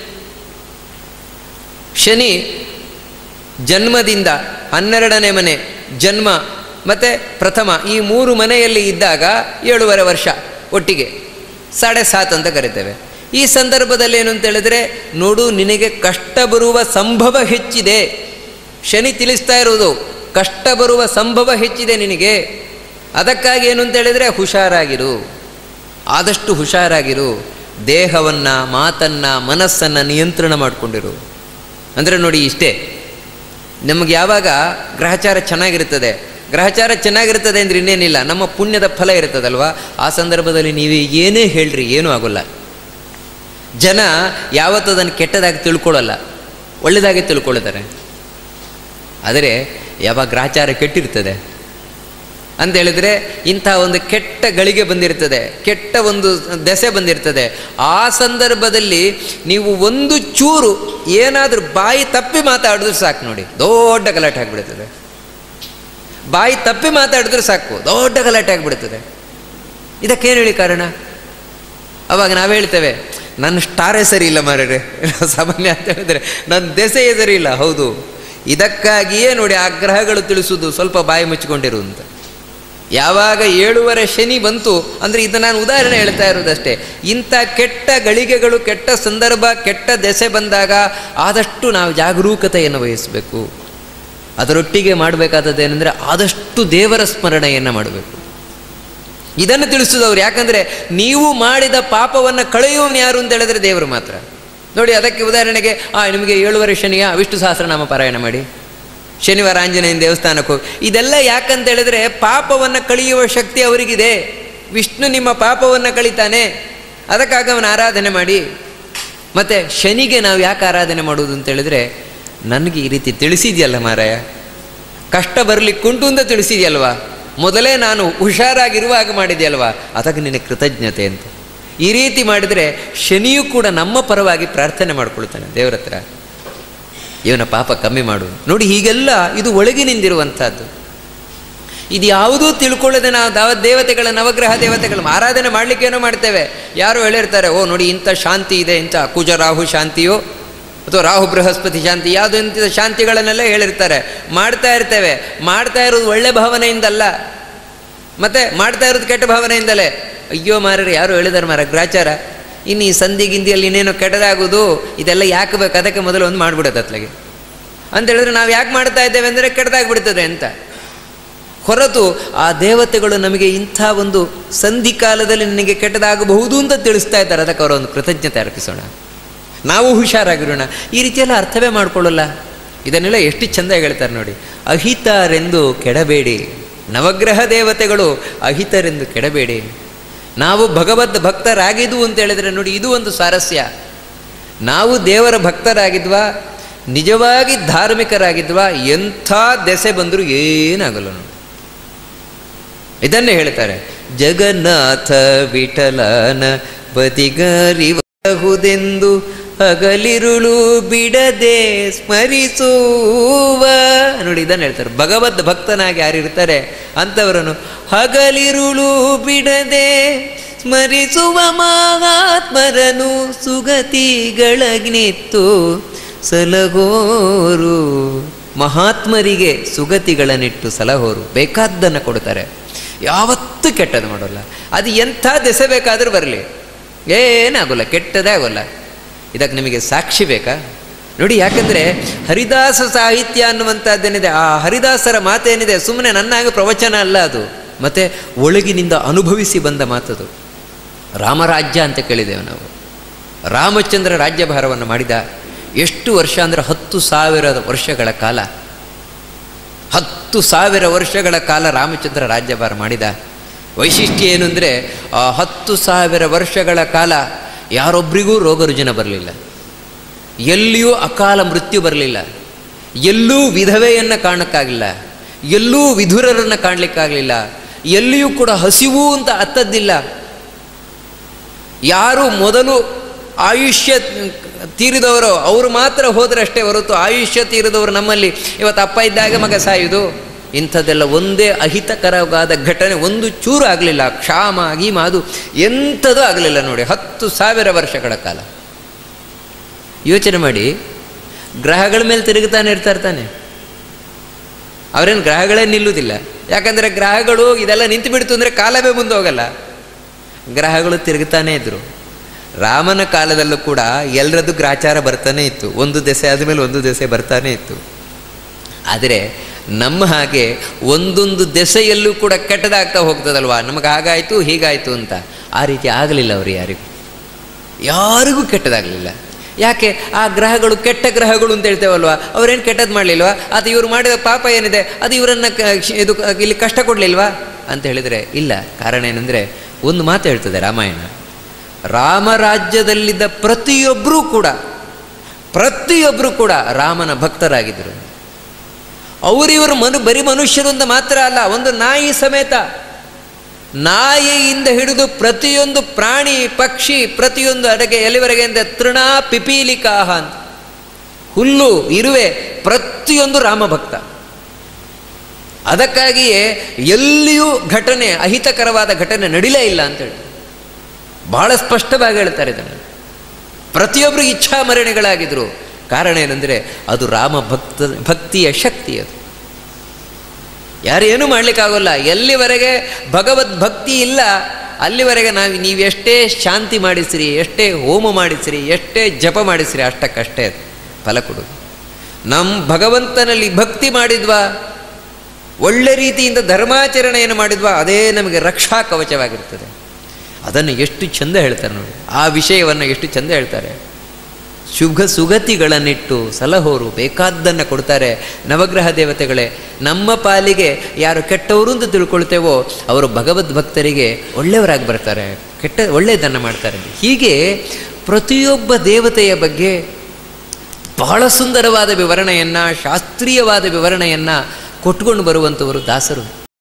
ಶನಿ ಜನ್ಮದಿಂದ ಹನ್ನೆರಡನೇ ಮನೆ ಜನ್ಮ ಮತ್ತು ಪ್ರಥಮ ಈ ಮೂರು ಮನೆಯಲ್ಲಿ ಇದ್ದಾಗ ಏಳುವರೆ ವರ್ಷ ಒಟ್ಟಿಗೆ ಸಾಡೆ ಸಾತ್ ಅಂತ ಕರಿತೇವೆ ಈ ಸಂದರ್ಭದಲ್ಲಿ ಏನು ಅಂತ ಹೇಳಿದ್ರೆ ನೋಡು ನಿನಗೆ ಕಷ್ಟ ಬರುವ ಸಂಭವ ಹೆಚ್ಚಿದೆ ಶನಿ ತಿಳಿಸ್ತಾ ಇರುವುದು ಕಷ್ಟ ಬರುವ ಸಂಭವ ಹೆಚ್ಚಿದೆ ನಿನಗೆ ಅದಕ್ಕಾಗಿ ಏನು ಅಂತ ಹೇಳಿದರೆ ಹುಷಾರಾಗಿರು ಆದಷ್ಟು ಹುಷಾರಾಗಿರು ದೇಹವನ್ನು ಮಾತನ್ನು ಮನಸ್ಸನ್ನು ನಿಯಂತ್ರಣ ಮಾಡಿಕೊಂಡಿರು ಅಂದರೆ ನೋಡಿ ಇಷ್ಟೇ ನಮಗೆ ಯಾವಾಗ ಗ್ರಹಚಾರ ಚೆನ್ನಾಗಿರ್ತದೆ ಗ್ರಹಚಾರ ಚೆನ್ನಾಗಿರ್ತದೆ ಅಂದರೆ ಇನ್ನೇನಿಲ್ಲ ನಮ್ಮ ಪುಣ್ಯದ ಫಲ ಇರ್ತದಲ್ವ ಆ ಸಂದರ್ಭದಲ್ಲಿ ನೀವು ಏನೇ ಹೇಳ್ರಿ ಏನೂ ಆಗೋಲ್ಲ ಜನ ಯಾವತ್ತೂ ಅದನ್ನು ಕೆಟ್ಟದಾಗಿ ತಿಳ್ಕೊಳ್ಳಲ್ಲ ಒಳ್ಳೆಯದಾಗಿ ತಿಳ್ಕೊಳ್ತಾರೆ ಆದರೆ ಯಾವಾಗ ಗ್ರಹಚಾರ ಕೆಟ್ಟಿರ್ತದೆ ಅಂತ ಹೇಳಿದರೆ ಇಂಥ ಒಂದು ಕೆಟ್ಟ ಗಳಿಗೆ ಬಂದಿರ್ತದೆ ಕೆಟ್ಟ ಒಂದು ದೆಸೆ ಬಂದಿರ್ತದೆ ಆ ಸಂದರ್ಭದಲ್ಲಿ ನೀವು ಒಂದು ಚೂರು ಏನಾದರೂ ಬಾಯಿ ತಪ್ಪಿ ಮಾತಾಡಿದ್ರೆ ಸಾಕು ನೋಡಿ ದೊಡ್ಡ ಗಲಾಟೆ ಆಗಿಬಿಡ್ತದೆ ಬಾಯಿ ತಪ್ಪಿ ಮಾತಾಡಿದ್ರೆ ಸಾಕು ದೊಡ್ಡ ಗಲಾಟೆ ಆಗಿಬಿಡ್ತದೆ ಇದಕ್ಕೇನು ಹೇಳಿ ಕಾರಣ ಅವಾಗ ನಾವು ಹೇಳ್ತೇವೆ ನನ್ನ ಸ್ಟಾರೇ ಸರಿ ಇಲ್ಲ ಮಾರ್ರೆ ಸಾಮಾನ್ಯ ಅಂತ ಹೇಳಿದ್ರೆ ನನ್ನ ದೆಸೆಯೇ ಸರಿ ಇಲ್ಲ ಹೌದು ಇದಕ್ಕಾಗಿಯೇ ನೋಡಿ ಆ ಗ್ರಹಗಳು ತಿಳಿಸೋದು ಸ್ವಲ್ಪ ಬಾಯಿ ಮುಚ್ಚಿಕೊಂಡಿರು ಅಂತ ಯಾವಾಗ ಏಳುವರೆ ಶನಿ ಬಂತು ಅಂದರೆ ಇದು ನಾನು ಉದಾಹರಣೆ ಹೇಳ್ತಾ ಇರೋದಷ್ಟೇ ಇಂಥ ಕೆಟ್ಟ ಗಳಿಗೆಗಳು ಕೆಟ್ಟ ಸಂದರ್ಭ ಕೆಟ್ಟ ದೆಸೆ ಬಂದಾಗ ಆದಷ್ಟು ನಾವು ಜಾಗರೂಕತೆಯನ್ನು ವಹಿಸಬೇಕು ಅದರೊಟ್ಟಿಗೆ ಮಾಡಬೇಕಾದದ್ದು ಏನಂದರೆ ಆದಷ್ಟು ದೇವರ ಸ್ಮರಣೆಯನ್ನು ಮಾಡಬೇಕು ಇದನ್ನು ತಿಳಿಸಿದವರು ಯಾಕಂದರೆ ನೀವು ಮಾಡಿದ ಪಾಪವನ್ನು ಕಳೆಯುವವನು ಯಾರು ಅಂತ ಹೇಳಿದ್ರೆ ದೇವರು ಮಾತ್ರ ನೋಡಿ ಅದಕ್ಕೆ ಉದಾಹರಣೆಗೆ ಆ ನಿಮಗೆ ಏಳುವರೆ ಶನಿಯ ವಿಷ್ಣು ಸಹಸ್ರನಾಮ ಪಾರಾಯಣ ಮಾಡಿ ಶನಿವಾರ ಆಂಜನೇಯನ ದೇವಸ್ಥಾನಕ್ಕೆ ಹೋಗಿ ಇದೆಲ್ಲ ಯಾಕಂತ ಹೇಳಿದ್ರೆ ಪಾಪವನ್ನು ಕಳೆಯುವ ಶಕ್ತಿ ಅವರಿಗಿದೆ ವಿಷ್ಣು ನಿಮ್ಮ ಪಾಪವನ್ನು ಕಳಿತಾನೆ ಅದಕ್ಕಾಗಿ ಅವನ ಆರಾಧನೆ ಮಾಡಿ ಮತ್ತು ಶನಿಗೆ ನಾವು ಯಾಕೆ ಆರಾಧನೆ ಮಾಡುವುದು ಅಂತ ಹೇಳಿದ್ರೆ ನನಗೆ ಈ ರೀತಿ ತಿಳಿಸಿದ್ಯಲ್ಲ ಮಾರಾಯ ಕಷ್ಟ ಬರಲಿಕ್ಕುಂಟು ಅಂತ ತಿಳಿಸಿದ್ಯಲ್ವಾ ಮೊದಲೇ ನಾನು ಹುಷಾರಾಗಿರುವಾಗ ಮಾಡಿದ್ಯಲ್ವಾ ಅದಕ್ಕೆ ನಿನಗೆ ಕೃತಜ್ಞತೆ ಅಂತ ಈ ರೀತಿ ಮಾಡಿದರೆ ಶನಿಯೂ ಕೂಡ ನಮ್ಮ ಪರವಾಗಿ ಪ್ರಾರ್ಥನೆ ಮಾಡ್ಕೊಳ್ತಾನೆ ದೇವರ ಹತ್ರ ಇವನ ಪಾಪ ಕಮ್ಮಿ ಮಾಡು ನೋಡಿ ಹೀಗೆಲ್ಲ ಇದು ಒಳಗಿನಿಂದಿರುವಂಥದ್ದು ಇದು ಯಾವುದೂ ತಿಳ್ಕೊಳ್ಳದೆ ನಾವು ದವ ದೇವತೆಗಳ ನವಗ್ರಹ ದೇವತೆಗಳ ಆರಾಧನೆ ಮಾಡಲಿಕ್ಕೇನೋ ಮಾಡ್ತೇವೆ ಯಾರು ಹೇಳಿರ್ತಾರೆ ಓ ನೋಡಿ ಇಂಥ ಶಾಂತಿ ಇದೆ ಇಂಥ ಕುಜ ರಾಹು ಶಾಂತಿಯೋ ಅಥವಾ ರಾಹು ಬೃಹಸ್ಪತಿ ಶಾಂತಿ ಯಾವುದು ಇಂಥ ಶಾಂತಿಗಳನ್ನೆಲ್ಲ ಹೇಳಿರ್ತಾರೆ ಮಾಡ್ತಾ ಇರ್ತೇವೆ ಮಾಡ್ತಾ ಇರೋದು ಒಳ್ಳೆ ಭಾವನೆಯಿಂದಲ್ಲ ಮತ್ತೆ ಮಾಡ್ತಾ ಇರೋದು ಕೆಟ್ಟ ಭಾವನೆಯಿಂದಲೇ ಅಯ್ಯೋ ಮಾರರು ಯಾರು ಹೇಳಿದಾರೆ ಮಾರ ಗ್ರಾಚಾರ ಇನ್ನು ಈ ಸಂಧಿ ಗಿಂದಿಯಲ್ಲಿ ಇನ್ನೇನೋ ಕೆಟ್ಟದಾಗೋದು ಇದೆಲ್ಲ ಯಾಕೆ ಬೇಕು ಅದಕ್ಕೆ ಮೊದಲು ಒಂದು ಮಾಡಿಬಿಡೋದು ಅತ್ಲಾಗೆ ಅಂತ ಹೇಳಿದ್ರೆ ನಾವು ಯಾಕೆ ಮಾಡ್ತಾ ಇದ್ದೇವೆ ಅಂದರೆ ಕೆಟ್ಟದಾಗ್ಬಿಡ್ತದೆ ಅಂತ ಹೊರತು ಆ ದೇವತೆಗಳು ನಮಗೆ ಇಂಥ ಒಂದು ಸಂಧಿ ಕಾಲದಲ್ಲಿ ನಿನಗೆ ಕೆಟ್ಟದಾಗಬಹುದು ಅಂತ ತಿಳಿಸ್ತಾ ಇದ್ದಾರೆ ಅದಕ್ಕೆ ಅವರ ಒಂದು ಕೃತಜ್ಞತೆ ಅರ್ಪಿಸೋಣ ನಾವು ಹುಷಾರಾಗಿರೋಣ ಈ ರೀತಿಯೆಲ್ಲ ಅರ್ಥವೇ ಮಾಡ್ಕೊಳ್ಳಲ್ಲ ಇದನ್ನೆಲ್ಲ ಎಷ್ಟು ಚೆಂದ ಹೇಳ್ತಾರೆ ನೋಡಿ ಅಹಿತರೆಂದು ಕೆಡಬೇಡಿ ನವಗ್ರಹ ದೇವತೆಗಳು ಅಹಿತರೆಂದು ಕೆಡಬೇಡಿ ನಾವು ಭಗವದ್ ಭಕ್ತರಾಗಿದ್ವು ಅಂತ ಹೇಳಿದ್ರೆ ನೋಡಿ ಇದು ಒಂದು ಸ್ವಾರಸ್ಯ ನಾವು ದೇವರ ಭಕ್ತರಾಗಿದ್ವಾ ನಿಜವಾಗಿ ಧಾರ್ಮಿಕರಾಗಿದ್ವಾ ಎಂಥ ದೆಸೆ ಬಂದರೂ ಏನಾಗಲ್ಲ ನೋಡಿ ಇದನ್ನೇ ಹೇಳ್ತಾರೆ ಜಗನ್ನಾಥ ವಿಠಲನ ಬದಿಗರಿಬಹುದೆಂದು ಹಗಲಿರುಳು ಬಿಡದೆ ಸ್ಮರಿಸುವ ನೋಡಿ ಇದನ್ನು ಹೇಳ್ತಾರೆ ಭಗವದ್ ಭಕ್ತನಾಗಿ ಯಾರಿರ್ತಾರೆ ಅಂಥವರನ್ನು ಹಗಲಿರುಳು ಬಿಡದೆ ಸ್ಮರಿಸುವ ಮಹಾತ್ಮರನು ಸುಗತಿಗಳಗ್ನಿತ್ತು ಸಲಹೋರು ಮಹಾತ್ಮರಿಗೆ ಸುಗತಿಗಳನ್ನಿಟ್ಟು ಸಲಹೋರು ಬೇಕಾದ್ದನ್ನು ಕೊಡ್ತಾರೆ ಯಾವತ್ತೂ ಕೆಟ್ಟದ್ದು ಮಾಡೋಲ್ಲ ಅದು ಎಂಥ ದೆಸೆ ಬೇಕಾದರೂ ಬರಲಿ ಏನಾಗೋಲ್ಲ ಕೆಟ್ಟದೇ ಆಗೋಲ್ಲ ಇದಕ್ಕೆ ನಿಮಗೆ ಸಾಕ್ಷಿ ಬೇಕಾ ನೋಡಿ ಯಾಕಂದರೆ ಹರಿದಾಸ ಸಾಹಿತ್ಯ ಅನ್ನುವಂಥದ್ದೇನಿದೆ ಆ ಹರಿದಾಸರ ಮಾತೇನಿದೆ ಸುಮ್ಮನೆ ನನ್ನಾಗ ಪ್ರವಚನ ಅಲ್ಲ ಅದು ಮತ್ತು ಒಳಗಿನಿಂದ ಅನುಭವಿಸಿ ಬಂದ ಮಾತದು ರಾಮರಾಜ್ಯ ಅಂತ ಕೇಳಿದ್ದೇವೆ ನಾವು ರಾಮಚಂದ್ರ ರಾಜ್ಯಭಾರವನ್ನು ಮಾಡಿದ ಎಷ್ಟು ವರ್ಷ ಅಂದರೆ ಹತ್ತು ಸಾವಿರ ವರ್ಷಗಳ ಕಾಲ ಹತ್ತು ಸಾವಿರ ವರ್ಷಗಳ ಕಾಲ ರಾಮಚಂದ್ರ ರಾಜ್ಯಭಾರ ಮಾಡಿದ ವೈಶಿಷ್ಟ್ಯ ಏನು ಅಂದರೆ ಆ ಹತ್ತು ಸಾವಿರ ವರ್ಷಗಳ ಕಾಲ ಯಾರೊಬ್ಬರಿಗೂ ರೋಗ ರುಜಿನ ಬರಲಿಲ್ಲ ಎಲ್ಲಿಯೂ ಅಕಾಲ ಮೃತ್ಯು ಬರಲಿಲ್ಲ ಎಲ್ಲೂ ವಿಧವೆಯನ್ನು ಕಾಣಕ್ಕಾಗಲಿಲ್ಲ ಎಲ್ಲೂ ವಿಧುರರನ್ನು ಕಾಣಲಿಕ್ಕಾಗಲಿಲ್ಲ ಎಲ್ಲಿಯೂ ಕೂಡ ಹಸಿವು ಅಂತ ಅತ್ತದ್ದಿಲ್ಲ ಯಾರು ಮೊದಲು ಆಯುಷ್ಯ ತೀರಿದವರು ಅವರು ಮಾತ್ರ ಹೋದ್ರಷ್ಟೇ ಹೊರತು ಆಯುಷ್ಯ ತೀರಿದವರು ನಮ್ಮಲ್ಲಿ ಇವತ್ತು ಅಪ್ಪ ಇದ್ದಾಗ ಮಗ ಸಾಯುವುದು ಇಂಥದ್ದೆಲ್ಲ ಒಂದೇ ಅಹಿತಕರವಾದ ಘಟನೆ ಒಂದು ಚೂರು ಆಗಲಿಲ್ಲ ಕ್ಷಾಮ ಗೀಮ ಅದು ಎಂಥದೂ ಆಗಲಿಲ್ಲ ನೋಡಿ ಹತ್ತು ಸಾವಿರ ವರ್ಷಗಳ ಕಾಲ ಯೋಚನೆ ಮಾಡಿ ಗ್ರಹಗಳ ಮೇಲೆ ತಿರುಗುತ್ತಾನೆ ಇರ್ತಾರೆ ತಾನೆ ಅವರೇನು ಗ್ರಹಗಳೇ ನಿಲ್ಲುವುದಿಲ್ಲ ಯಾಕಂದರೆ ಗ್ರಹಗಳು ಇದೆಲ್ಲ ನಿಂತು ಬಿಡ್ತು ಅಂದರೆ ಕಾಲವೇ ಮುಂದೆ ಹೋಗಲ್ಲ ಗ್ರಹಗಳು ತಿರುಗುತ್ತಾನೇ ಇದ್ದರು ರಾಮನ ಕಾಲದಲ್ಲೂ ಕೂಡ ಎಲ್ಲರದ್ದು ಗ್ರಾಚಾರ ಬರ್ತಾನೆ ಇತ್ತು ಒಂದು ದೆಸೆ ಆದಮೇಲೆ ಒಂದು ದೆಸೆ ಬರ್ತಾನೆ ಇತ್ತು ಆದರೆ ನಮ್ಮ ಹಾಗೆ ಒಂದೊಂದು ದೆಸೆಯಲ್ಲೂ ಕೂಡ ಕೆಟ್ಟದಾಗ್ತಾ ಹೋಗ್ತದಲ್ವಾ ನಮಗೆ ಹಾಗಾಯಿತು ಹೀಗಾಯಿತು ಅಂತ ಆ ರೀತಿ ಆಗಲಿಲ್ಲ ಅವರು ಯಾರಿಗೂ ಯಾರಿಗೂ ಕೆಟ್ಟದಾಗಲಿಲ್ಲ ಯಾಕೆ ಆ ಗ್ರಹಗಳು ಕೆಟ್ಟ ಗ್ರಹಗಳು ಅಂತ ಹೇಳ್ತೇವಲ್ವಾ ಅವರೇನು ಕೆಟ್ಟದ್ದು ಮಾಡಲಿಲ್ವಾ ಅದು ಇವರು ಮಾಡಿದ ಪಾಪ ಏನಿದೆ ಅದು ಇವರನ್ನು ಇದು ಇಲ್ಲಿ ಕಷ್ಟ ಕೊಡಲಿಲ್ವಾ ಅಂತ ಹೇಳಿದರೆ ಇಲ್ಲ ಕಾರಣ ಏನಂದರೆ ಒಂದು ಮಾತು ಹೇಳ್ತದೆ ರಾಮಾಯಣ ರಾಮರಾಜ್ಯದಲ್ಲಿದ್ದ ಪ್ರತಿಯೊಬ್ಬರೂ ಕೂಡ ಪ್ರತಿಯೊಬ್ಬರೂ ಕೂಡ ರಾಮನ ಭಕ್ತರಾಗಿದ್ದರು ಅವರಿವರು ಮನು ಬರೀ ಮನುಷ್ಯರು ಅಂತ ಮಾತ್ರ ಅಲ್ಲ ಒಂದು ನಾಯಿ ಸಮೇತ ನಾಯಿಯಿಂದ ಹಿಡಿದು ಪ್ರತಿಯೊಂದು ಪ್ರಾಣಿ ಪಕ್ಷಿ ಪ್ರತಿಯೊಂದು ಅಡಗೆ ಎಲ್ಲಿವರೆಗೆ ಅಂದರೆ ತೃಣ ಪಿಪೀಲಿಕಾಹ ಅಂತ ಹುಲ್ಲು ಇರುವೆ ಪ್ರತಿಯೊಂದು ರಾಮಭಕ್ತ ಅದಕ್ಕಾಗಿಯೇ ಎಲ್ಲಿಯೂ ಘಟನೆ ಅಹಿತಕರವಾದ ಘಟನೆ ನಡಿಲೇ ಇಲ್ಲ ಅಂತೇಳಿ ಬಹಳ ಸ್ಪಷ್ಟವಾಗಿ ಹೇಳ್ತಾರೆ ಇದನ್ನು ಪ್ರತಿಯೊಬ್ಬರಿಗೆ ಇಚ್ಛಾಮರಣಿಗಳಾಗಿದ್ದರು ಕಾರಣ ಏನಂದರೆ ಅದು ರಾಮ ಭಕ್ತ ಭಕ್ತಿಯ ಶಕ್ತಿ ಅದು ಯಾರೇನು ಮಾಡಲಿಕ್ಕಾಗೋಲ್ಲ ಎಲ್ಲಿವರೆಗೆ ಭಗವದ್ ಭಕ್ತಿ ಇಲ್ಲ ಅಲ್ಲಿವರೆಗೆ ನಾವು ನೀವು ಎಷ್ಟೇ ಶಾಂತಿ ಮಾಡಿಸಿರಿ ಎಷ್ಟೇ ಹೋಮ ಮಾಡಿಸಿರಿ ಎಷ್ಟೇ ಜಪ ಮಾಡಿಸಿರಿ ಅಷ್ಟಕ್ಕಷ್ಟೇ ಫಲ ಕೊಡೋದು ನಮ್ಮ ಭಗವಂತನಲ್ಲಿ ಭಕ್ತಿ ಮಾಡಿದ್ವಾ ಒಳ್ಳೆ ರೀತಿಯಿಂದ ಧರ್ಮಾಚರಣೆಯನ್ನು ಮಾಡಿದ್ವಾ ಅದೇ ನಮಗೆ ರಕ್ಷಾ ಕವಚವಾಗಿರ್ತದೆ ಅದನ್ನು ಎಷ್ಟು ಚಂದ ಹೇಳ್ತಾರೆ ನೋಡಿ ಆ ವಿಷಯವನ್ನು ಎಷ್ಟು ಚಂದ ಹೇಳ್ತಾರೆ ಶುಭ ಸುಗತಿಗಳನ್ನಿಟ್ಟು ಸಲಹೋರು ಬೇಕಾದ್ದನ್ನು ಕೊಡ್ತಾರೆ ನವಗ್ರಹ ದೇವತೆಗಳೇ ನಮ್ಮ ಪಾಲಿಗೆ ಯಾರು ಕೆಟ್ಟವರು ಅಂತ ತಿಳ್ಕೊಳ್ತೇವೋ ಅವರು ಭಗವದ್ ಭಕ್ತರಿಗೆ ಒಳ್ಳೆಯವರಾಗಿ ಬರ್ತಾರೆ ಕೆಟ್ಟ ಒಳ್ಳೆಯದನ್ನು ಮಾಡ್ತಾರೆ ಹೀಗೆ ಪ್ರತಿಯೊಬ್ಬ ದೇವತೆಯ ಬಗ್ಗೆ ಬಹಳ ಸುಂದರವಾದ ವಿವರಣೆಯನ್ನು ಶಾಸ್ತ್ರೀಯವಾದ ವಿವರಣೆಯನ್ನು ಕೊಟ್ಕೊಂಡು ಬರುವಂಥವರು ದಾಸರು